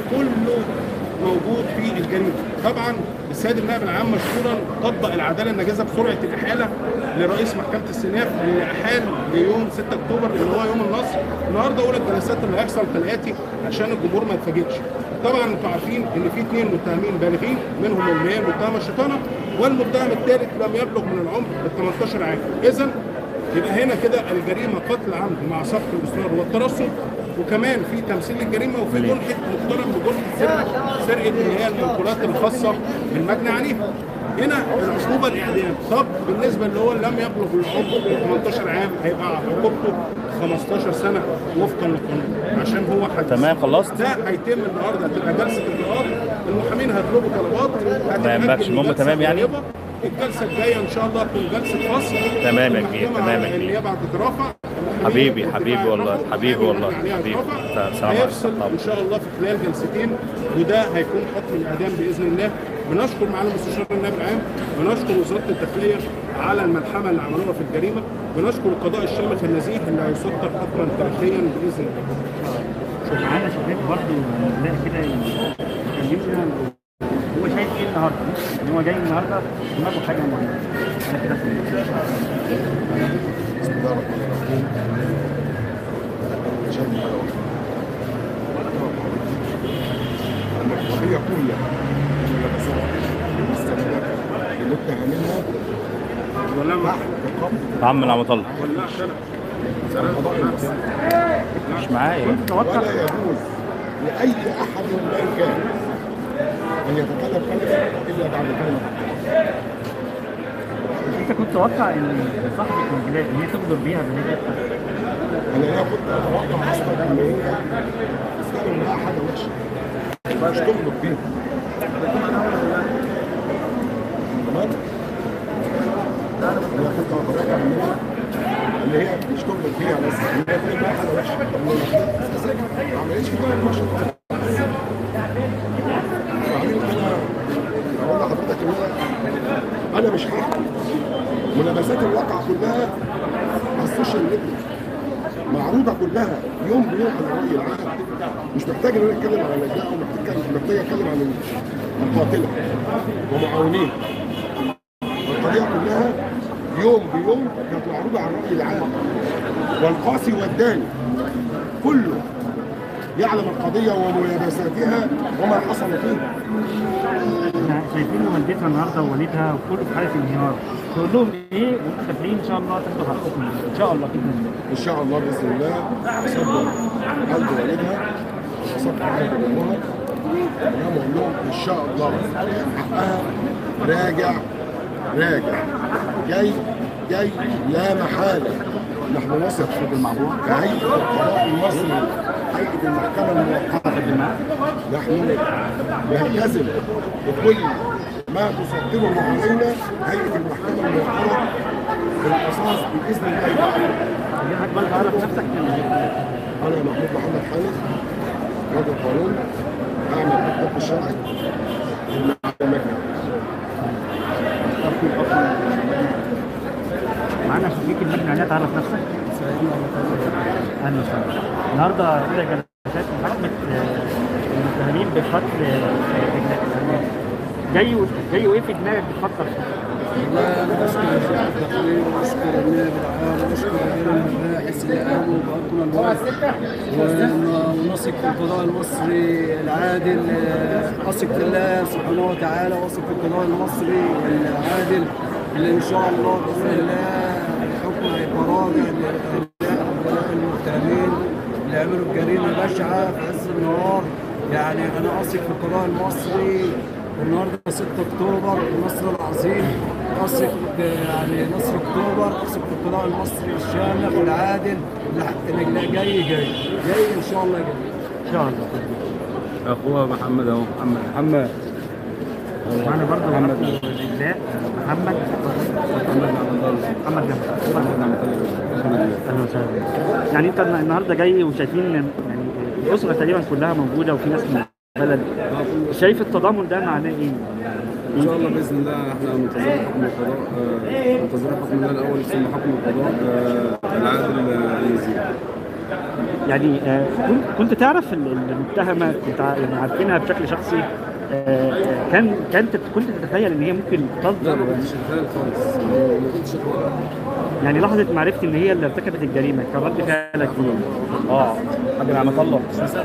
كله موجود في الجريمه طبعا السيد النائب العام مشكورا طبق العداله الناجزه بسرعه الاحاله لرئيس محكمه السناف اللي احال ليوم 6 اكتوبر اللي هو يوم النصر النهارده اولى الجلسات اللي هيحصل كالاتي عشان الجمهور ما يتفاجئش طبعا انتوا عارفين ان في اثنين متهمين بالغين منهم اللي هي المتهمه الشيطانه والمتهم الثالث لم يبلغ من العمر ال 18 عام اذا يبقى هنا كده الجريمه قتل عمد مع سفك الاصرار والترصد وكمان في تمثيل الجريمه وفي جنحه مقترن بجنحه سرقه سرقه اللي هي المنقولات الخاصه بالمجني عليها هنا العقوبه الاعدام طب بالنسبه اللي هو لم يبلغ العمر 18 عام هيبقى عقوبته 15 سنه وفقا للقانون عشان هو حدث تمام خلصت ده هيتم النهارده هتبقى جلسه اجراءات المحامين هيطلبوا طلبات ما يهمكش، المهم تمام يعني؟ قريبة. الجلسه الجايه ان شاء الله تكون جلسه فصل تمام يا كبير، المحكمة تمام يا على كبير. النيابه هتترافع حبيبي حبيبي والله حبيبي والله حبيبي السلام هيفصل عليكم ان شاء الله في خلال جلستين وده هيكون حكم الاعدام باذن الله بنشكر معالي المستشار النائب العام بنشكر وزاره الداخليه على الملحمه اللي عملوها في الجريمه بنشكر القضاء الشامخ النزيه اللي هيصدر حكما تاريخيا باذن الله معانا شباب برضه نلاقي كده يكلمنا هو شايف ايه النهارده؟ ان هو جاي النهارده دماغه حاجه معينه انا كده فهمت. بسم الله الرحمن الرحيم عشان حاجة واحدة. أن القضية كلها ملابسات المستندات المتهمينها ولا ما عم نعمة الله ولا شرع القضاء المصري مش معايا ولا يجوز لأي أحد من كان أن يتكلم كلمة إلا بعد كلمة انت كنت تتوقع ان صاحبة الانجلاد ان هي تغدر بيها بالنسبه أنا لا كنت أتوقع أصلا إن هي تستخدم لها حاجة وحشة مش تغلط بيها تمام؟ أنا كنت أتوقع إن هي إن هي مش تغلط بيها بس إن هي تغلط لها حاجة وحشة ما عملتش كده وحشة وبعدين أنا أقول لحضرتك إن أنا أنا مش هحكي ملابسات الواقع كلها على السوشيال ميديا معروضه كلها يوم بيوم على الراي العام مش محتاج ان انا اتكلم عن نجاح ومحتاج محتاج اتكلم عن القاتله ومعاونين القضيه كلها يوم بيوم كانت معروضه على الراي العام والقاسي والداني كله يعلم القضيه وملابساتها وما حصل فيها احنا شايفين والدتها النهارده ووالدها وكله في حاله انهيار تقول لهم ايه وانتم داخلين ان شاء الله تاخدوا حقكم ان شاء الله باذن الله ان شاء الله باذن الله اصدق قلب والدها واصدق قلب امها انا بقول لهم ان شاء الله حقها راجع راجع جاي جاي لا محاله نحن نثق في المعروف كهيئه القضاء المصري هيئه المحكمه الموقعه نحن نلتزم بكل ما تصدره علينا هيئه المحكمه الموقعه بالقصاص باذن الله تعالى حضرتك برضه عرف نفسك انا محمود محمد حامد راجل قانون اعمل في الطب الشرعي المحكمه معانا شفيق المجني عليها تعرف نفسك اهلا وسهلا النهارده اولى جلسات محاكمه آه، المتهمين بقتل آه، دجلة. جاي و- جاي وايه في دماغك بتفكر والله انا بشكر وزاره الداخليه وبشكر النائب العام وبشكر رجال المباحث اللي قاموا باكمل وجه ون- ونثق في القضاء المصري العادل آه، اثق في الله سبحانه وتعالى واثق في القضاء المصري العادل اللي ان شاء الله باذن الله الحكم هيبقى راجع للابناء المحترمين اللي عملوا الجريمه البشعه في عز النهار يعني انا اثق في القضاء المصري والنهارده 6 اكتوبر النصر العظيم اثق ب- يعني نصر اكتوبر اثق في القضاء المصري الشامخ والعادل اللي اللي جاي جاي جاي ان شاء الله جاي ان شاء الله اخوها محمد اهو محمد محمد معانا برضه محمد الله محمد محمد جمال اهلا وسهلا يعني انت النهارده جاي وشايفين يعني الاسره تقريبا كلها موجوده وفي ناس من البلد شايف التضامن ده معناه ايه؟ ان شاء الله باذن الله احنا منتظرين حكم القضاء آه، منتظرين حكم الله الاول ثم حكم القضاء آه، العادل آه، يزيد يعني آه، كنت كنت تعرف ال- المتهمه كنت ع- يعني عارفينها بشكل شخصي آه، آه، كان كانت كنت تتخيل ان هي ممكن لا تصدر ما كنتش اتخيل خالص ما كنتش اتوقع يعني لحظه معرفتي ان هي اللي ارتكبت الجريمه كان رد فعلك ايه؟ اه حاجه نعمه الله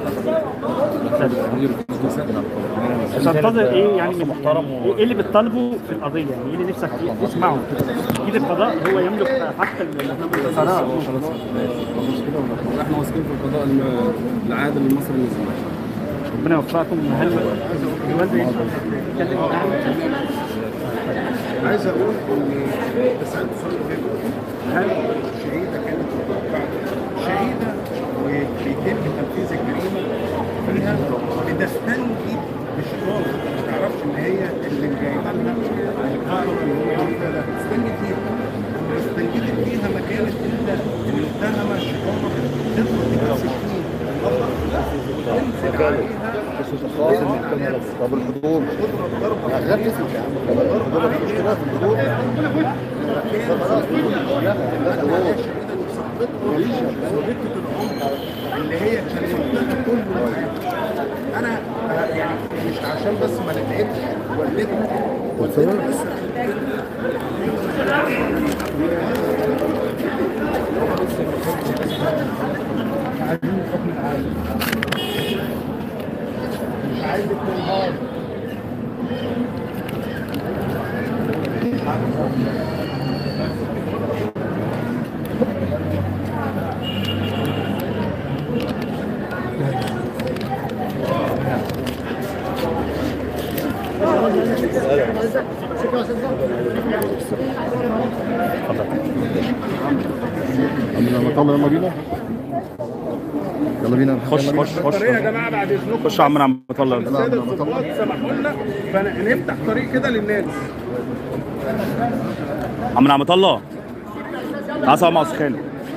تنتظر ايه يعني من محترم و- ايه اللي بتطالبه في القضيه يعني ايه اللي نفسك فيه؟ تسمعه اكيد القضاء هو يملك حق القرار احنا واثقين في القضاء الم- العادل المصري النظامي ربنا يوفقكم هل الوالد يتكلم عايز اقول ان تسالت سؤال مهم هل شهيده كانت متوقعه شهيده وبيتم تنفيذ الجريمه فيها بتستنجد بشطاره ما تعرفش ان هي اللي جايبه لها القرار اللي هو عاملها ده بتستنجد فيها استنجدت فيها ما كانت انت المتهمه شطاره تضرب بيها سكين تنزل عليها طب الحضور تضرب ضربه يا غير اسمك يا عم طب الحضور مفيش مشكله في الحضور اللي هي كلمتها كل انا آه، يعني مش عشان بس ما نتعبش والدتها والدتها بس عايزين الحكم العادل مش عايزك تنهار يلا يلا بينا يلا بينا خش خش خش طريق يا جماعه بعد اذنكم خش يا عم عم الله الساده الضباط سمحوا لنا فنفتح طريق كده للناس عم نعمة الله تعال سوا مع سخان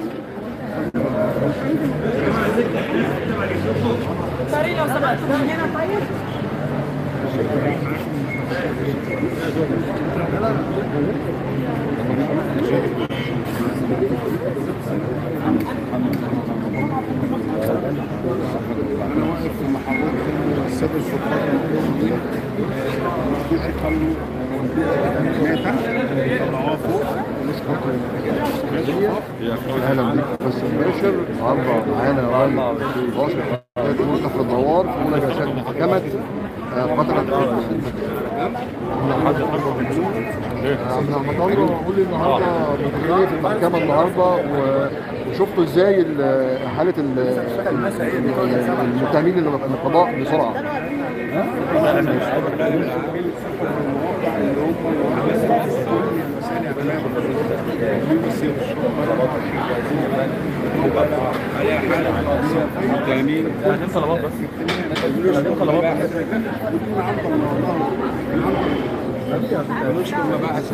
انا واقف في محاضره الساده الضباط الموجودين خلوا مات طلعوها فوق ونشكر اهلا بيك بس مباشر النهارده معانا راجل واثق جلسات أولى كفر الدوار أولى جلسات محاكمة آه، قتلة عبد المطر قول لي النهارده بتقول ايه في المحكمه النهارده و- وشفتوا ازاي ال- حاله ال- ال- المتهمين اللي القضاء بسرعه عليها حالة متهمين عايزين طلبات بس عايزين طلبات بس نشكر مباحث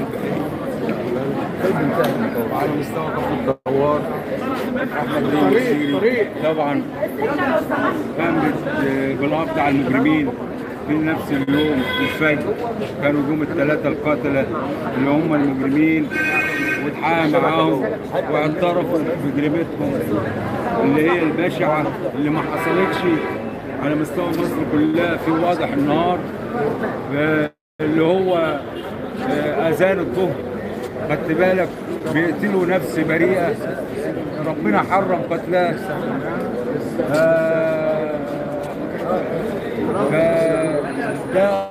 وعلى مستوى كفر الدوار احمد بن وزيري طبعا قام بال- بالقبض على المجرمين في نفس اليوم الفجر كانوا جم الثلاثه القتله اللي هم المجرمين واتحقق معاهم واعترفوا بجريمتهم اللي هي البشعه اللي ما حصلتش على مستوى مصر كلها في واضح النهار آه، اللي هو آه، اذان الظهر خدت بالك بيقتلوا نفس بريئه ربنا حرم قتلها آه، فده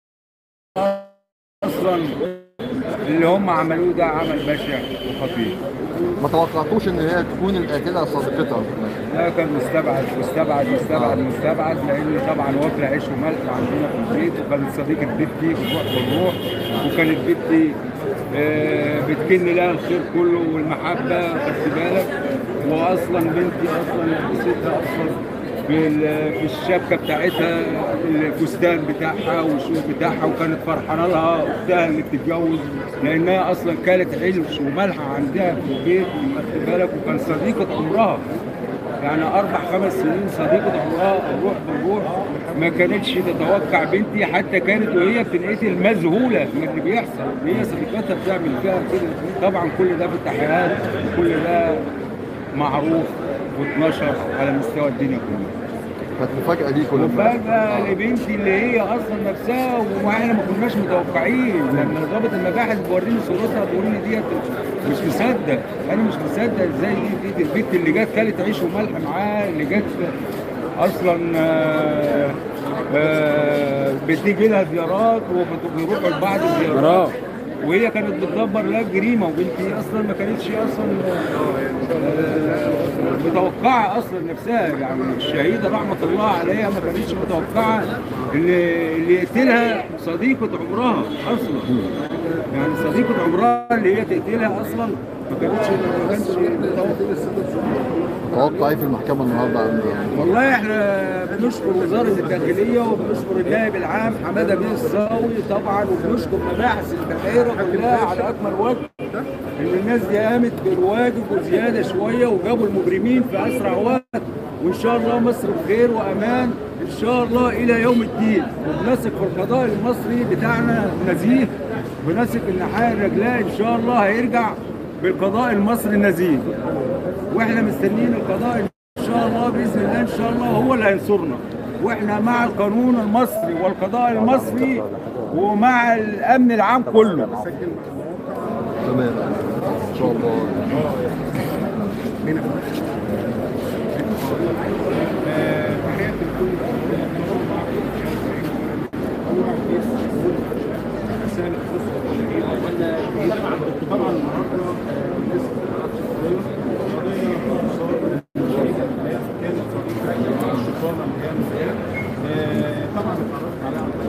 اصلا اللي هم عملوه ده عمل بشع وخطير ما توقعتوش ان هي تكون القاتله صديقتها لا كان مستبعد مستبعد مستبعد مستبعد لان طبعا واكله عيش وملح عندنا في البيت وكانت صديقه بنتي بتروح بالروح وكانت بنتي آه، بتكن لها الخير كله والمحبه خدت بالك واصلا بنتي اصلا ستها اصلا في ال- في الشبكه بتاعتها الفستان بتاعها والشوز بتاعها وكانت فرحانه لها اختها اللي بتتجوز لانها اصلا كانت عيش وملح عندها في البيت خدت بالك وكان صديقه عمرها يعني اربع خمس سنين صديقه عمرها الروح بالروح ما كانتش تتوقع بنتي حتى كانت وهي بتنقتل مذهوله من اللي بيحصل ان هي صديقتها بتعمل فيها كده طبعا كل ده في التحقيقات وكل ده معروف واتنشر على مستوى الدنيا كلها كانت مفاجاه ليكم مفاجأة لبنتي اللي هي أصلا نفسها وإحنا ما كناش متوقعين لما ضابط المباحث بيوريني صورتها بيقول لي ديت مش مصدق أنا مش مصدق إزاي دي, دي البنت اللي جت كلت عيش وملح معاه اللي جت أصلا آه، آه، بتيجي لها زيارات وبيروحوا لبعض زيارات وهي كانت بتدبر لها جريمه وبنتي اصلا ما كانتش اصلا آه، متوقعه اصلا نفسها يعني الشهيده رحمه الله عليها ما كانتش متوقعه اللي اللي يقتلها صديقه عمرها اصلا يعني صديقه عمرها اللي هي تقتلها اصلا ما كانتش ما كانتش متوقع ايه في المحكمه النهارده عن يعني والله احنا بنشكر وزاره الداخليه وبنشكر النائب العام حماده بن الصاوي طبعا وبنشكر مباحث البحيره كلها على اكمل وجه ان الناس دي قامت بالواجب وزياده شويه وجابوا المجرمين في اسرع وقت وان شاء الله مصر بخير وامان ان شاء الله الى يوم الدين وبنثق في القضاء المصري بتاعنا نزيه بنثق ان حق الرجلاء ان شاء الله هيرجع بالقضاء المصري النزيه واحنا مستنيين القضاء ان شاء الله باذن الله ان شاء الله هو اللي هينصرنا واحنا مع القانون المصري والقضاء المصري ومع الامن العام كله تمام ان شاء الله طبعا النهارده طبعا اتعرفت عليها عن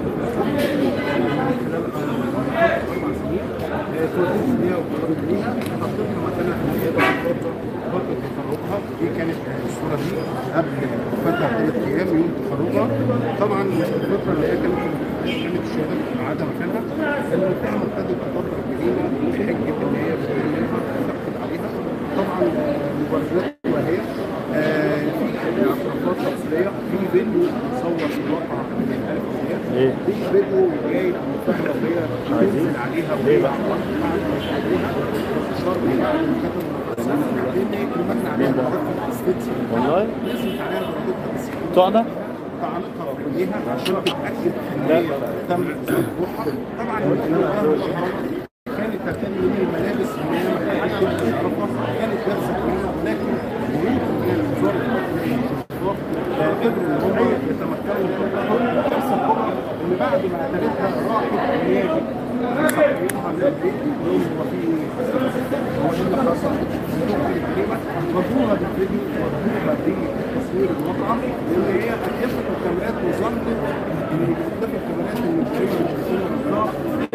طريق توجيهي ليها وقررت ليها حطيتها مثلا ان هي فتره فتره تخرجها دي كانت الصوره دي قبل فتره ثلاث ايام يوم تخرجها طبعا الفتره اللي هي كانت كانت الشهاده متقاعده مكانها المتهمه ابتدت تطبق الجريمه بحجه ان هي بتحقد عليها طبعا مبررات وهي آه، في اعترافات شخصيه في فيديو مصور في الواقع من الالف إيه؟ في فيديو جاي المتهمه وهي بتنزل عليها ليه بقى؟ انتشار بتاع المكاتب المقدسه لان هي كلمتنا عليها مرتب استتسي والله نزلت عليها مرتبها بس تقعد طعنتها كلها عشان تتاكد ان هي تم إزالة روحها طبعا المتهمه كانت ترتدي من الملابس اللي هي ما كانتش تعرفها كانت لابسه كلها ولكن مريض من وزاره الشرطه قدروا ان هم يتمكنوا من التطور الكارثه الكبرى ان بعد ما اعتمدها راحت النادي صاحبينها للبيت يقولوا هو في هو ايه اللي حصل؟ عندهم في الجريمه خدوها بالفيديو ودوها بتصوير الواقعه لان هي اكتشفت الكاميرات وظنت ان باختلاف الكاميرات ان الجريمه مش بتكون مصدر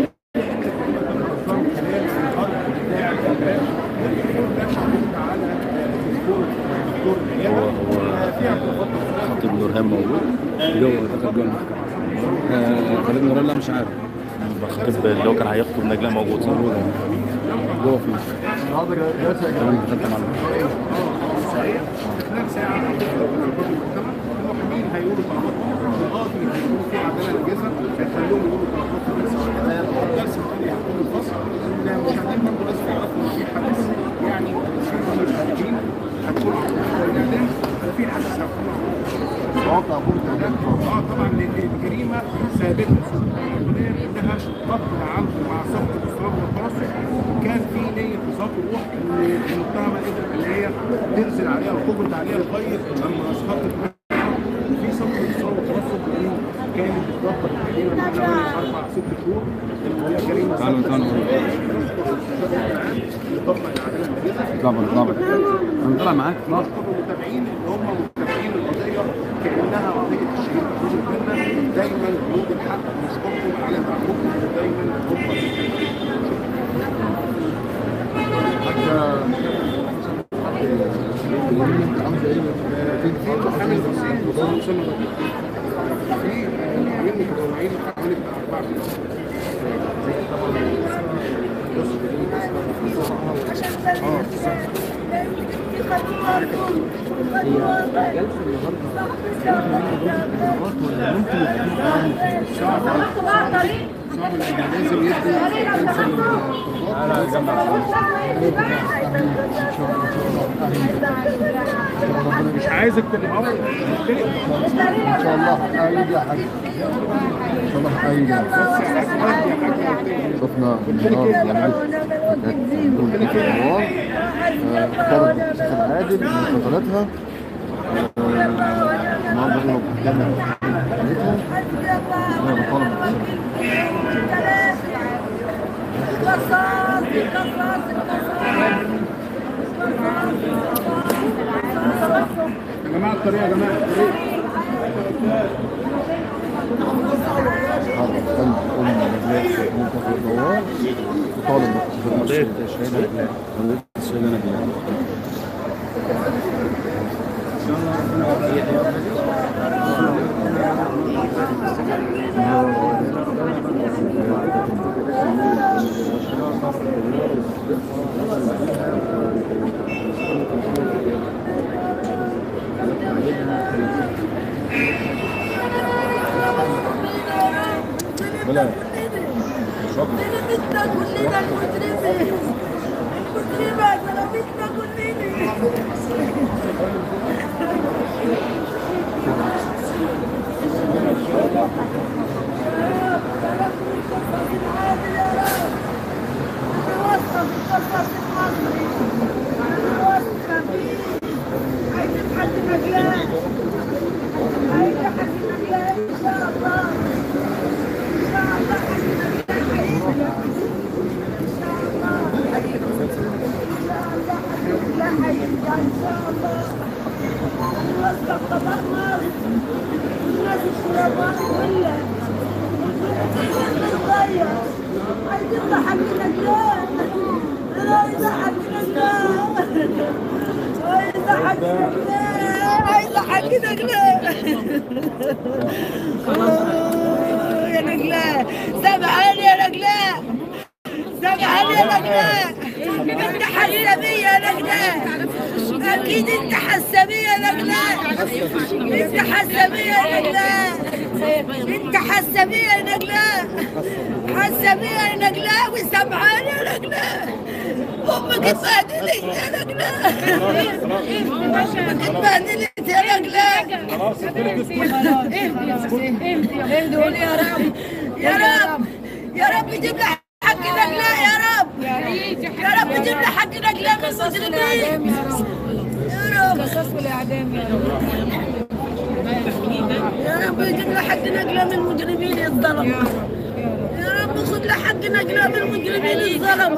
هو هو خطيب نورهان موجود جوه دخل جوه المحكمة آه، خالد نورهان لا مش عارف الخطيب اللي هو كان هيخطب نجلاء موجود صح؟ موجود جوه في كمان دخلت مع المحكمة. خلال ساعه المحامين هيقولوا طلباتهم القاضي هيقولوا في عداله الجزم هيخلوهم يقولوا طلباتهم الجلسه الثانيه هتكون الفصل المشاهدين برضه لازم يعرفوا ان في حدث يعني في مشاهدين هتكون الاعلام في حدث هيكون مواقع اه طبعا لان الجريمه ثابته انها قتل عمد مع سقط الاصرار والترصد وكان في نيه بساط الروح ان المتهمه قدرت ان هي تنزل عليها وتجرد عليها لغايه لما اسقطت في سقط الاصرار والترصد لان كانت بتوقف تقريبا من حوالي اربع ست شهور اللي هي جريمه تعالوا تعالوا يطبق العداله الجزائيه اطلع بره اطلع بره انا طالع معاك اطلع المتابعين اللي هم متابعين القضيه كانها قضيه الشهيد محمود البنا دايما جنود الحق نشكركم على تعبكم ودايما هم في محامي الوسيم وصول مسلم في محامين متطوعين حوالي بتاع اربعه لازم يدي مش عايزك تبقى ان شاء الله هيجي يا حاج ان شاء الله هيجي شفنا النهارده بيعملوا كانت الحوار اختارت باختصار عادل من قتلتها النهارده بيقولوا محكمة قتلتها انا بطالب يا جماعه الطريقه يا جماعه الطريقه حرب قلب ام نجلاء منتخب الدوار وطالب باختصار الشهيدة نجلاء الشهيدة نجلاء بلا ظلمتنا كلنا المجرمين مجرمة ظلمتنا كلنا نوصل القصص المصري نوصل فيه عايزين حد مجلان عايزين حد مجلان ان شاء الله ان شاء الله حد مجلان هيجي ان شاء الله ان شاء الله حد مجلان هيجي ان شاء الله نوصل قضاء مصر الناس الشرفاء كلها صغير عايزين حقنا جلال عايزة حقنا جلال عايزة حقنا جلال عايزة حقنا جلال آه، يا نجلاء سامحاني يا نجلاء سامحاني يا نجلاء انت حاسه بيا يا نجلاء اكيد انت حاسه بيا يا نجلاء انت حاسه بيا يا نجلاء انت حاسه بيا يا نجلاء حاسه بيا يا نجلاء وسامحاني يا نجلاء امك اتبهدلت يا نجلاء امك اتبهدلت يا نجلاء قول يا رب يا رب يا رب جيب لي حق نجلاء يا رب يا رب جيب لي حق نجلاء من المجرمين يا رب قصص والاعدام يا رب يجيب لحقنا اقلام المجرمين الظلمه يا رب خذ لحقنا اقلام المجرمين الظلمه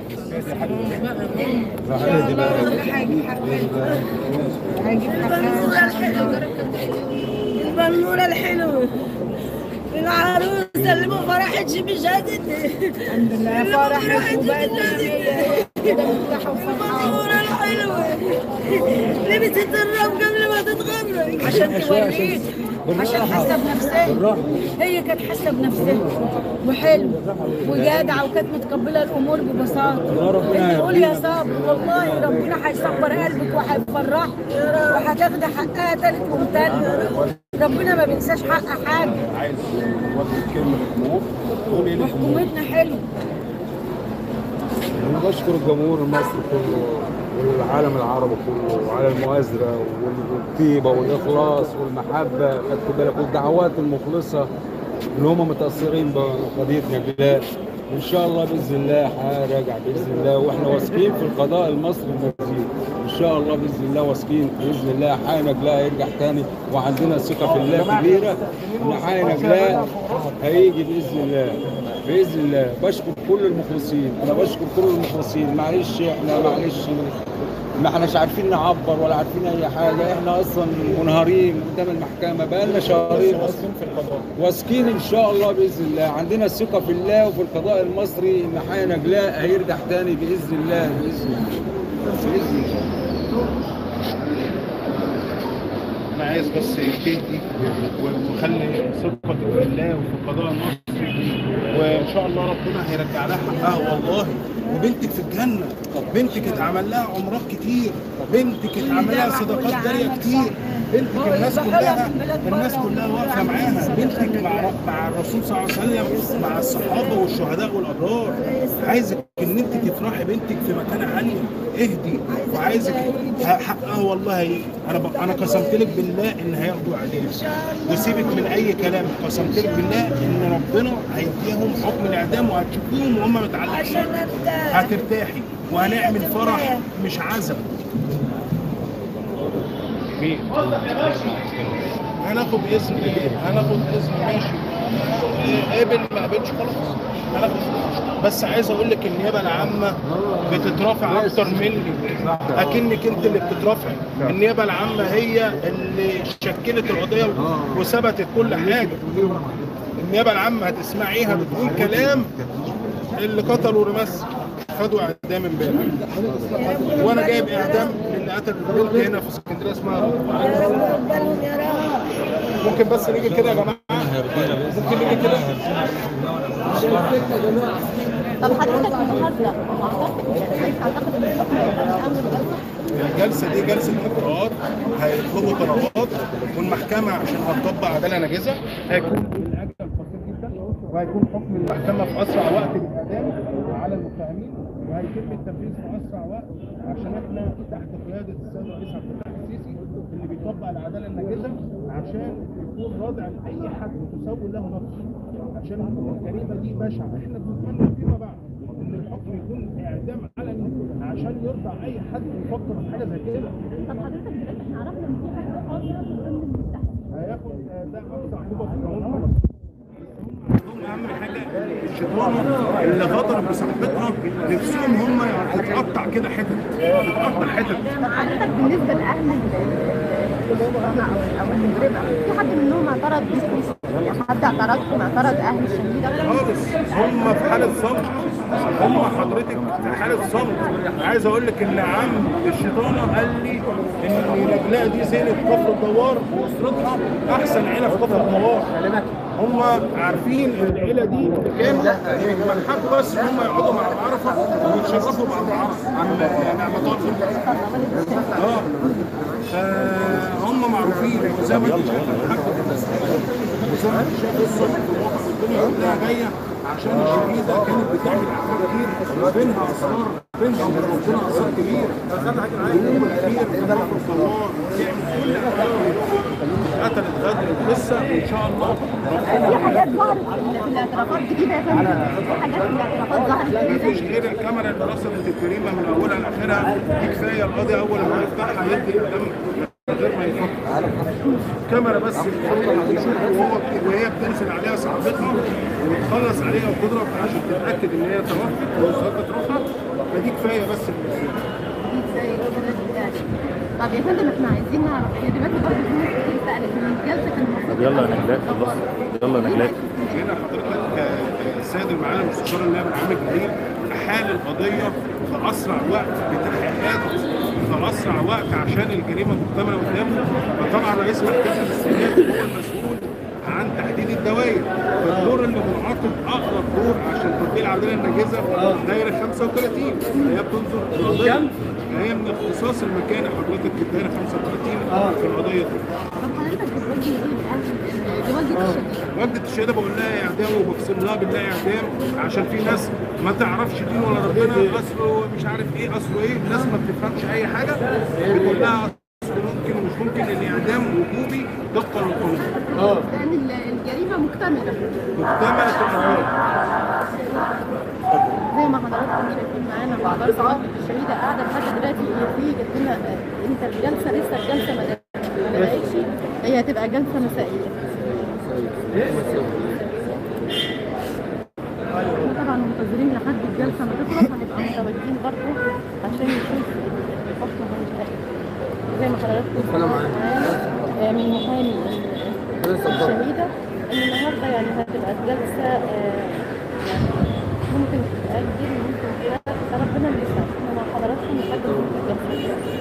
البنورة الحلوة البنورة الحلوة العروسة اللي ما فرحتش بشهادتي الحمد لله فرحت البنورة الحلوة لبست الرب قبل ما تتغرق عشان توريك عشان حاسه بنفسها هي كانت حاسه بنفسها وحلو وجادعه وكانت متقبله الامور ببساطه تقول يا صابر والله ربنا هيصبر قلبك وهيفرحك وهتاخدي حقها تالت ومتالت ربنا ما بينساش حق حاجه عايز اوجه كلمه للجمهور تقول ايه للجمهور؟ وحكومتنا حلو أنا بشكر الجمهور المصري كله والعالم العربي كله وعلى المؤازرة والطيبة والإخلاص والمحبة خدت بالك والدعوات المخلصة اللي هم متأثرين بقضية نجلاء وإن شاء الله بإذن الله هراجع بإذن الله وإحنا واثقين في القضاء المصري المجيد إن شاء الله بإذن الله واثقين بإذن الله حي نجلاء هيرجع تاني وعندنا ثقة في الله كبيرة إن حي نجلاء هيجي بإذن الله باذن الله بشكر كل المخلصين انا بشكر كل المخلصين معلش احنا معلش ما احناش عارفين نعبر ولا عارفين اي حاجه احنا اصلا منهارين قدام المحكمه بقالنا شهرين اصلا في القضاء واثقين ان شاء الله باذن الله عندنا ثقه في الله وفي القضاء المصري ان حي نجلاء هيرجع تاني باذن الله باذن الله باذن الله انا عايز بس تهدي وخلي ثقتك في الله وفي القضاء المصري وان شاء الله ربنا هيرجع لها حقها والله وبنتك في الجنه بنتك اتعمل لها عمرات كتير بنتك اتعمل لها صداقات جاريه كتير بنتك الناس كلها الناس كلها واقفه معاها بنتك مع مع الرسول صلى الله عليه وسلم مع الصحابه والشهداء والابرار عايزك ان انت تفرحي بنتك في مكانه عاليه اهدي وعايزك حقها والله هي انا ب... انا قسمت لك بالله ان هياخدوا عليها وسيبك من اي كلام قسمت لك بالله ان ربنا هيديهم حكم الاعدام وهتشوفيهم وهم متعلقين هترتاحي وهنعمل فرح مش عزم هناخد اسم هناخد اسم ماشي قبل ما قبلش خلاص هناخد بس عايز اقول لك النيابه العامه بتترافع اكتر مني اكنك انت اللي بتترافع النيابه العامه هي اللي شكلت القضيه وثبتت كل حاجه النيابه العامه هتسمعيها بتقول كلام اللي قتلوا رمس خدوا اعدام امبارح وانا جايب اعدام للي قتل البنت هنا في اسكندريه اسمها ممكن بس نيجي كده يا جماعه ممكن نيجي كده طب حضرتك النهارده اعتقد ان الحكم الجلسه دي جلسه اجراءات هيطلبوا طلبات والمحكمه عشان هتطبق عداله ناجزه هيكون الاجل بسيط جدا وهيكون حكم المحكمه في اسرع وقت للاعدام على المتهمين وهيتم التنفيذ في اسرع وقت عشان احنا تحت قياده السيد الرئيس عبد الفتاح السيسي اللي بيطبق العداله الناجزه عشان يكون رادع لاي حد تسوي له نفسه عشان الجريمه دي بشعه احنا بنتمنى فيما بعد ان الحكم يكون اعدام علني عشان يرضع اي حد يفكر في حاجه زي كده طب حضرتك دلوقتي احنا عرفنا ان في حد حاضر ضمن المستحدث هياخد ده اقصى عقوبه في القانون اهم حاجه الشيطانه اللي غدر بصاحبتها نفسهم هم تتقطع كده حتت تتقطع حتت طب حضرتك بالنسبه لاهل الجريمه او او المجرمه في حد منهم اعترض حد اعترضكم اعترض اهل الشهيده خالص هم في حاله صمت هم حضرتك في حاله صمت عايز اقول لك ان عم الشيطانه قال لي ان نجلاء دي زينه كفر الدوار واسرتها احسن عيله في كفر الدوار هم عارفين ان العيله دي كانوا من حقه بس ان هم يقعدوا مع العرفه ويتشرفوا مع العرفه يعني على مطار اه فهم معروفين وزي ما انت شايف الحق وزي ما انت شايف الصبح في الواقع والدنيا كلها جايه عشان الشهيده كانت بتعمل اعمال كتير وبينها اسرار بينها وبين ربنا اسرار كبير اليوم الاخير في كفر الدوار وتعمل كل اعمال قتلت غدر لسه ان شاء الله في حاجات ظهرت في الاعترافات جديده يا فندم في حاجات في الاعترافات ظهرت مفيش غير الكاميرا اللي رصدت الجريمه من اولها لاخرها دي كفايه القاضي اول ما يفتحها يدي قدام من غير ما يفكر الكاميرا بس يشوف وهو وهي بتنزل عليها صاحبتها وتخلص عليها وتضرب عشان تتاكد ان هي توفت وثبت روحها فدي كفايه بس طب يا فندم احنا عايزين نعرف هي دلوقتي برضه في ناس كتير سالت من جلسه المفروض طب يلا يا نجلاء خلاص يلا يا نجلاء هنا حضرتك آه، السيد المعالي مستشار النائب العام الجديد احال القضيه في اسرع وقت بتحقيقات في اسرع وقت عشان الجريمه مكتمله قدامه فطبعا رئيس محكمه الاستئناف هو المسؤول عن تحديد الدوائر فالدور اللي منعقد اقرب دور عشان تطبيق العداله الناجزه دايره 35 اللي هي بتنظر في القضيه هي من اختصاص المكان حضرتك في الدايره 35 في القضيه دي طب حضرتك بتوجه ايه الان بوجه الشهيد والدة الشهاده بقول لها اعدام وبقسم لها بالله اعدام عشان في ناس ما تعرفش دين ولا ربنا اصله مش عارف ايه اصله ايه ناس ما بتفهمش اي حاجه بتقول لها اصله ممكن ومش ممكن الاعدام وجوبي طبقا للقانون لان ال- الجريمه مكتمله مكتمله القانون زي ما حضراتكم شايفين معانا حضرتك والدة الشهيده قاعده لحد دلوقتي هي في جت لنا انت الجلسه لسه الجلسه ما ما بداتش هي هتبقى جلسه مسائيه احنا طبعا منتظرين لحد الجلسه ما تخلص هنبقى متواجدين برضه عشان نشوف الحكم هيبقى إيه. زي ما حضراتكم معانا من محامي الشهيده ان النهارده يعني هتبقى الجلسه آه، يعني ممكن تتاجل ممكن كده ربنا اللي يسهل احنا مع حضراتكم لحد ما نشوف الجلسه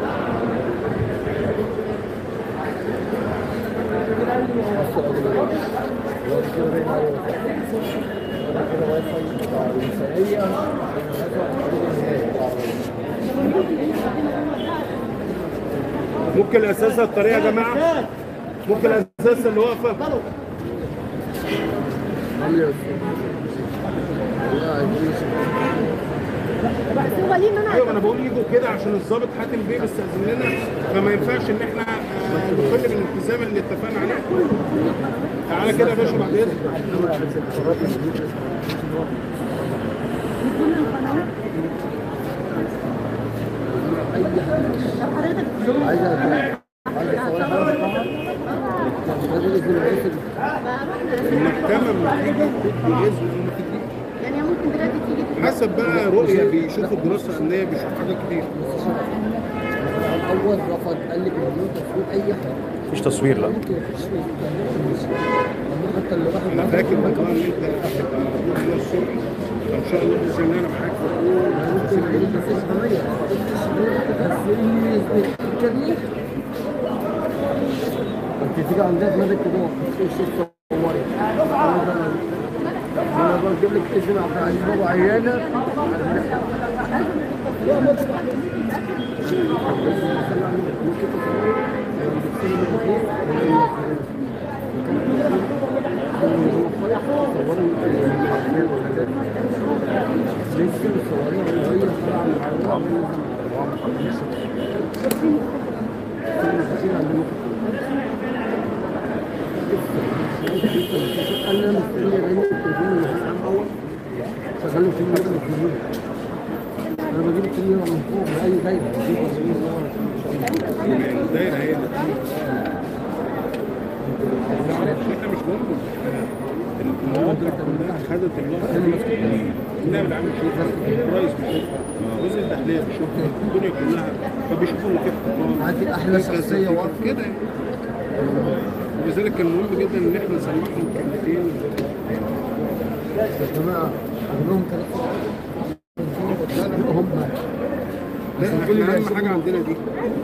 ممكن الاساسه الطريقه يا جماعه ممكن الاساسه اللي واقفه بس هو ليه منع ايوه انا بقول يجوا كده عشان الضابط حاتم بيه مستاذن لنا فما ينفعش ان احنا آه، نخل بالالتزام اللي اتفقنا عليه تعالى كده يا باشا بعد اذنك المحكمه لما تيجي تدي اذن وما تديش يعني ممكن دلوقتي تيجي حسب بقى رؤيه بيشوفوا الدراسه الفنيه بيشوفوا حاجات كتير الاول رفض قال لي بدون تصوير اي حاجه مفيش تصوير لا ممكن التصوير حتى اللي راح انا فاكر والله ان انت هتبقى موجود هنا الصبح فان شاء الله باذن الله انا معاك في انت تيجي عندك مدى كده تخش تصوري انا بجيب لك اسم عبد العزيز بابا عيانه انا مستني لان التليفون اللي هسمع اول شغال في التليفون انا بجيب التليفون من فوق من اي دايره بجيب الدايره هي اللي احنا مش ممكن المواقع كلها خدت اللقطه دي النائب العام بيشوف الرئيس بيشوف جزء الداخليه بيشوف الدنيا كلها فبيشوفوا كيف عندي احلى شخصيه واقفه كده يعني. ولذلك كان مهم جدا ان احنا نسمعهم كلمتين يا جماعه عندهم كلام هم لا احنا اهم حاجه عندنا دي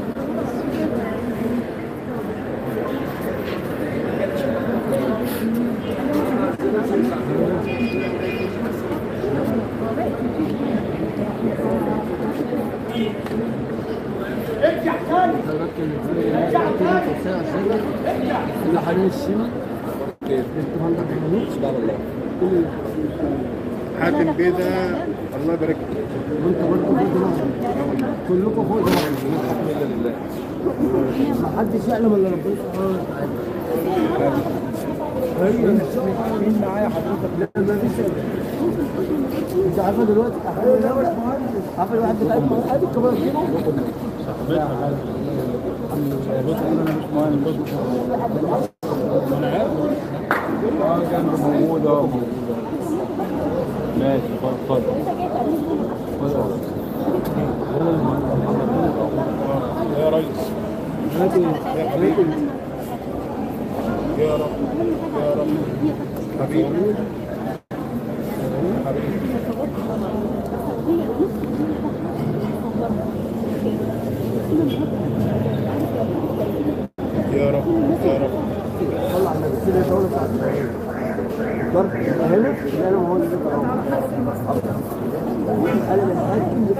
اللي حوالين السنة انتوا عندك حنين سبحان الله حاتم بيدا الله يبارك لك وانت برضه فوق دماغهم كلكم فوق دماغهم ما حدش يعلم الا ربنا سبحانه وتعالى ايوه مين معايا حضرتك لا ما فيش انت عارفه دلوقتي عارفه الواحد بتاع ادي الكبار البطل انا مش معايا البطل انا عارف اه جنب موجوده موجوده ماشي اتفضل اتفضل يا ريس هاتي هاتي يا رب يا رب حبيبي يا رب يا رب طلع من السنة دولة بتاعت ضرب هنا لا هو اللي انا من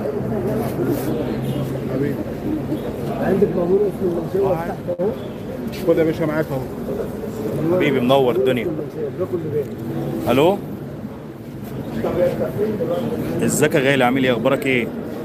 حبيبي عندك مامور اسمه المنشيه تحت اهو خد يا باشا معاك اهو حبيبي منور الدنيا باكل ببيت الو ازيك يا غالي عامل ايه اخبارك ايه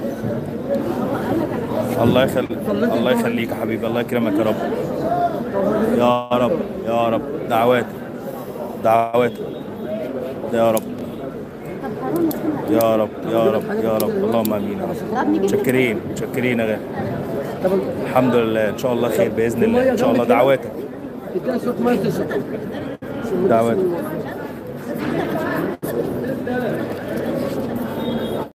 الله يخليك الله يخليك يا حبيبي الله يكرمك يا رب يا رب يا رب دعوات دعوات يا رب يا رب يا رب يا رب اللهم امين يا رب متشكرين متشكرين يا غالي الحمد لله ان شاء الله خير باذن الله ان شاء الله دعواتك اديها صوت ما تشرب دعواتك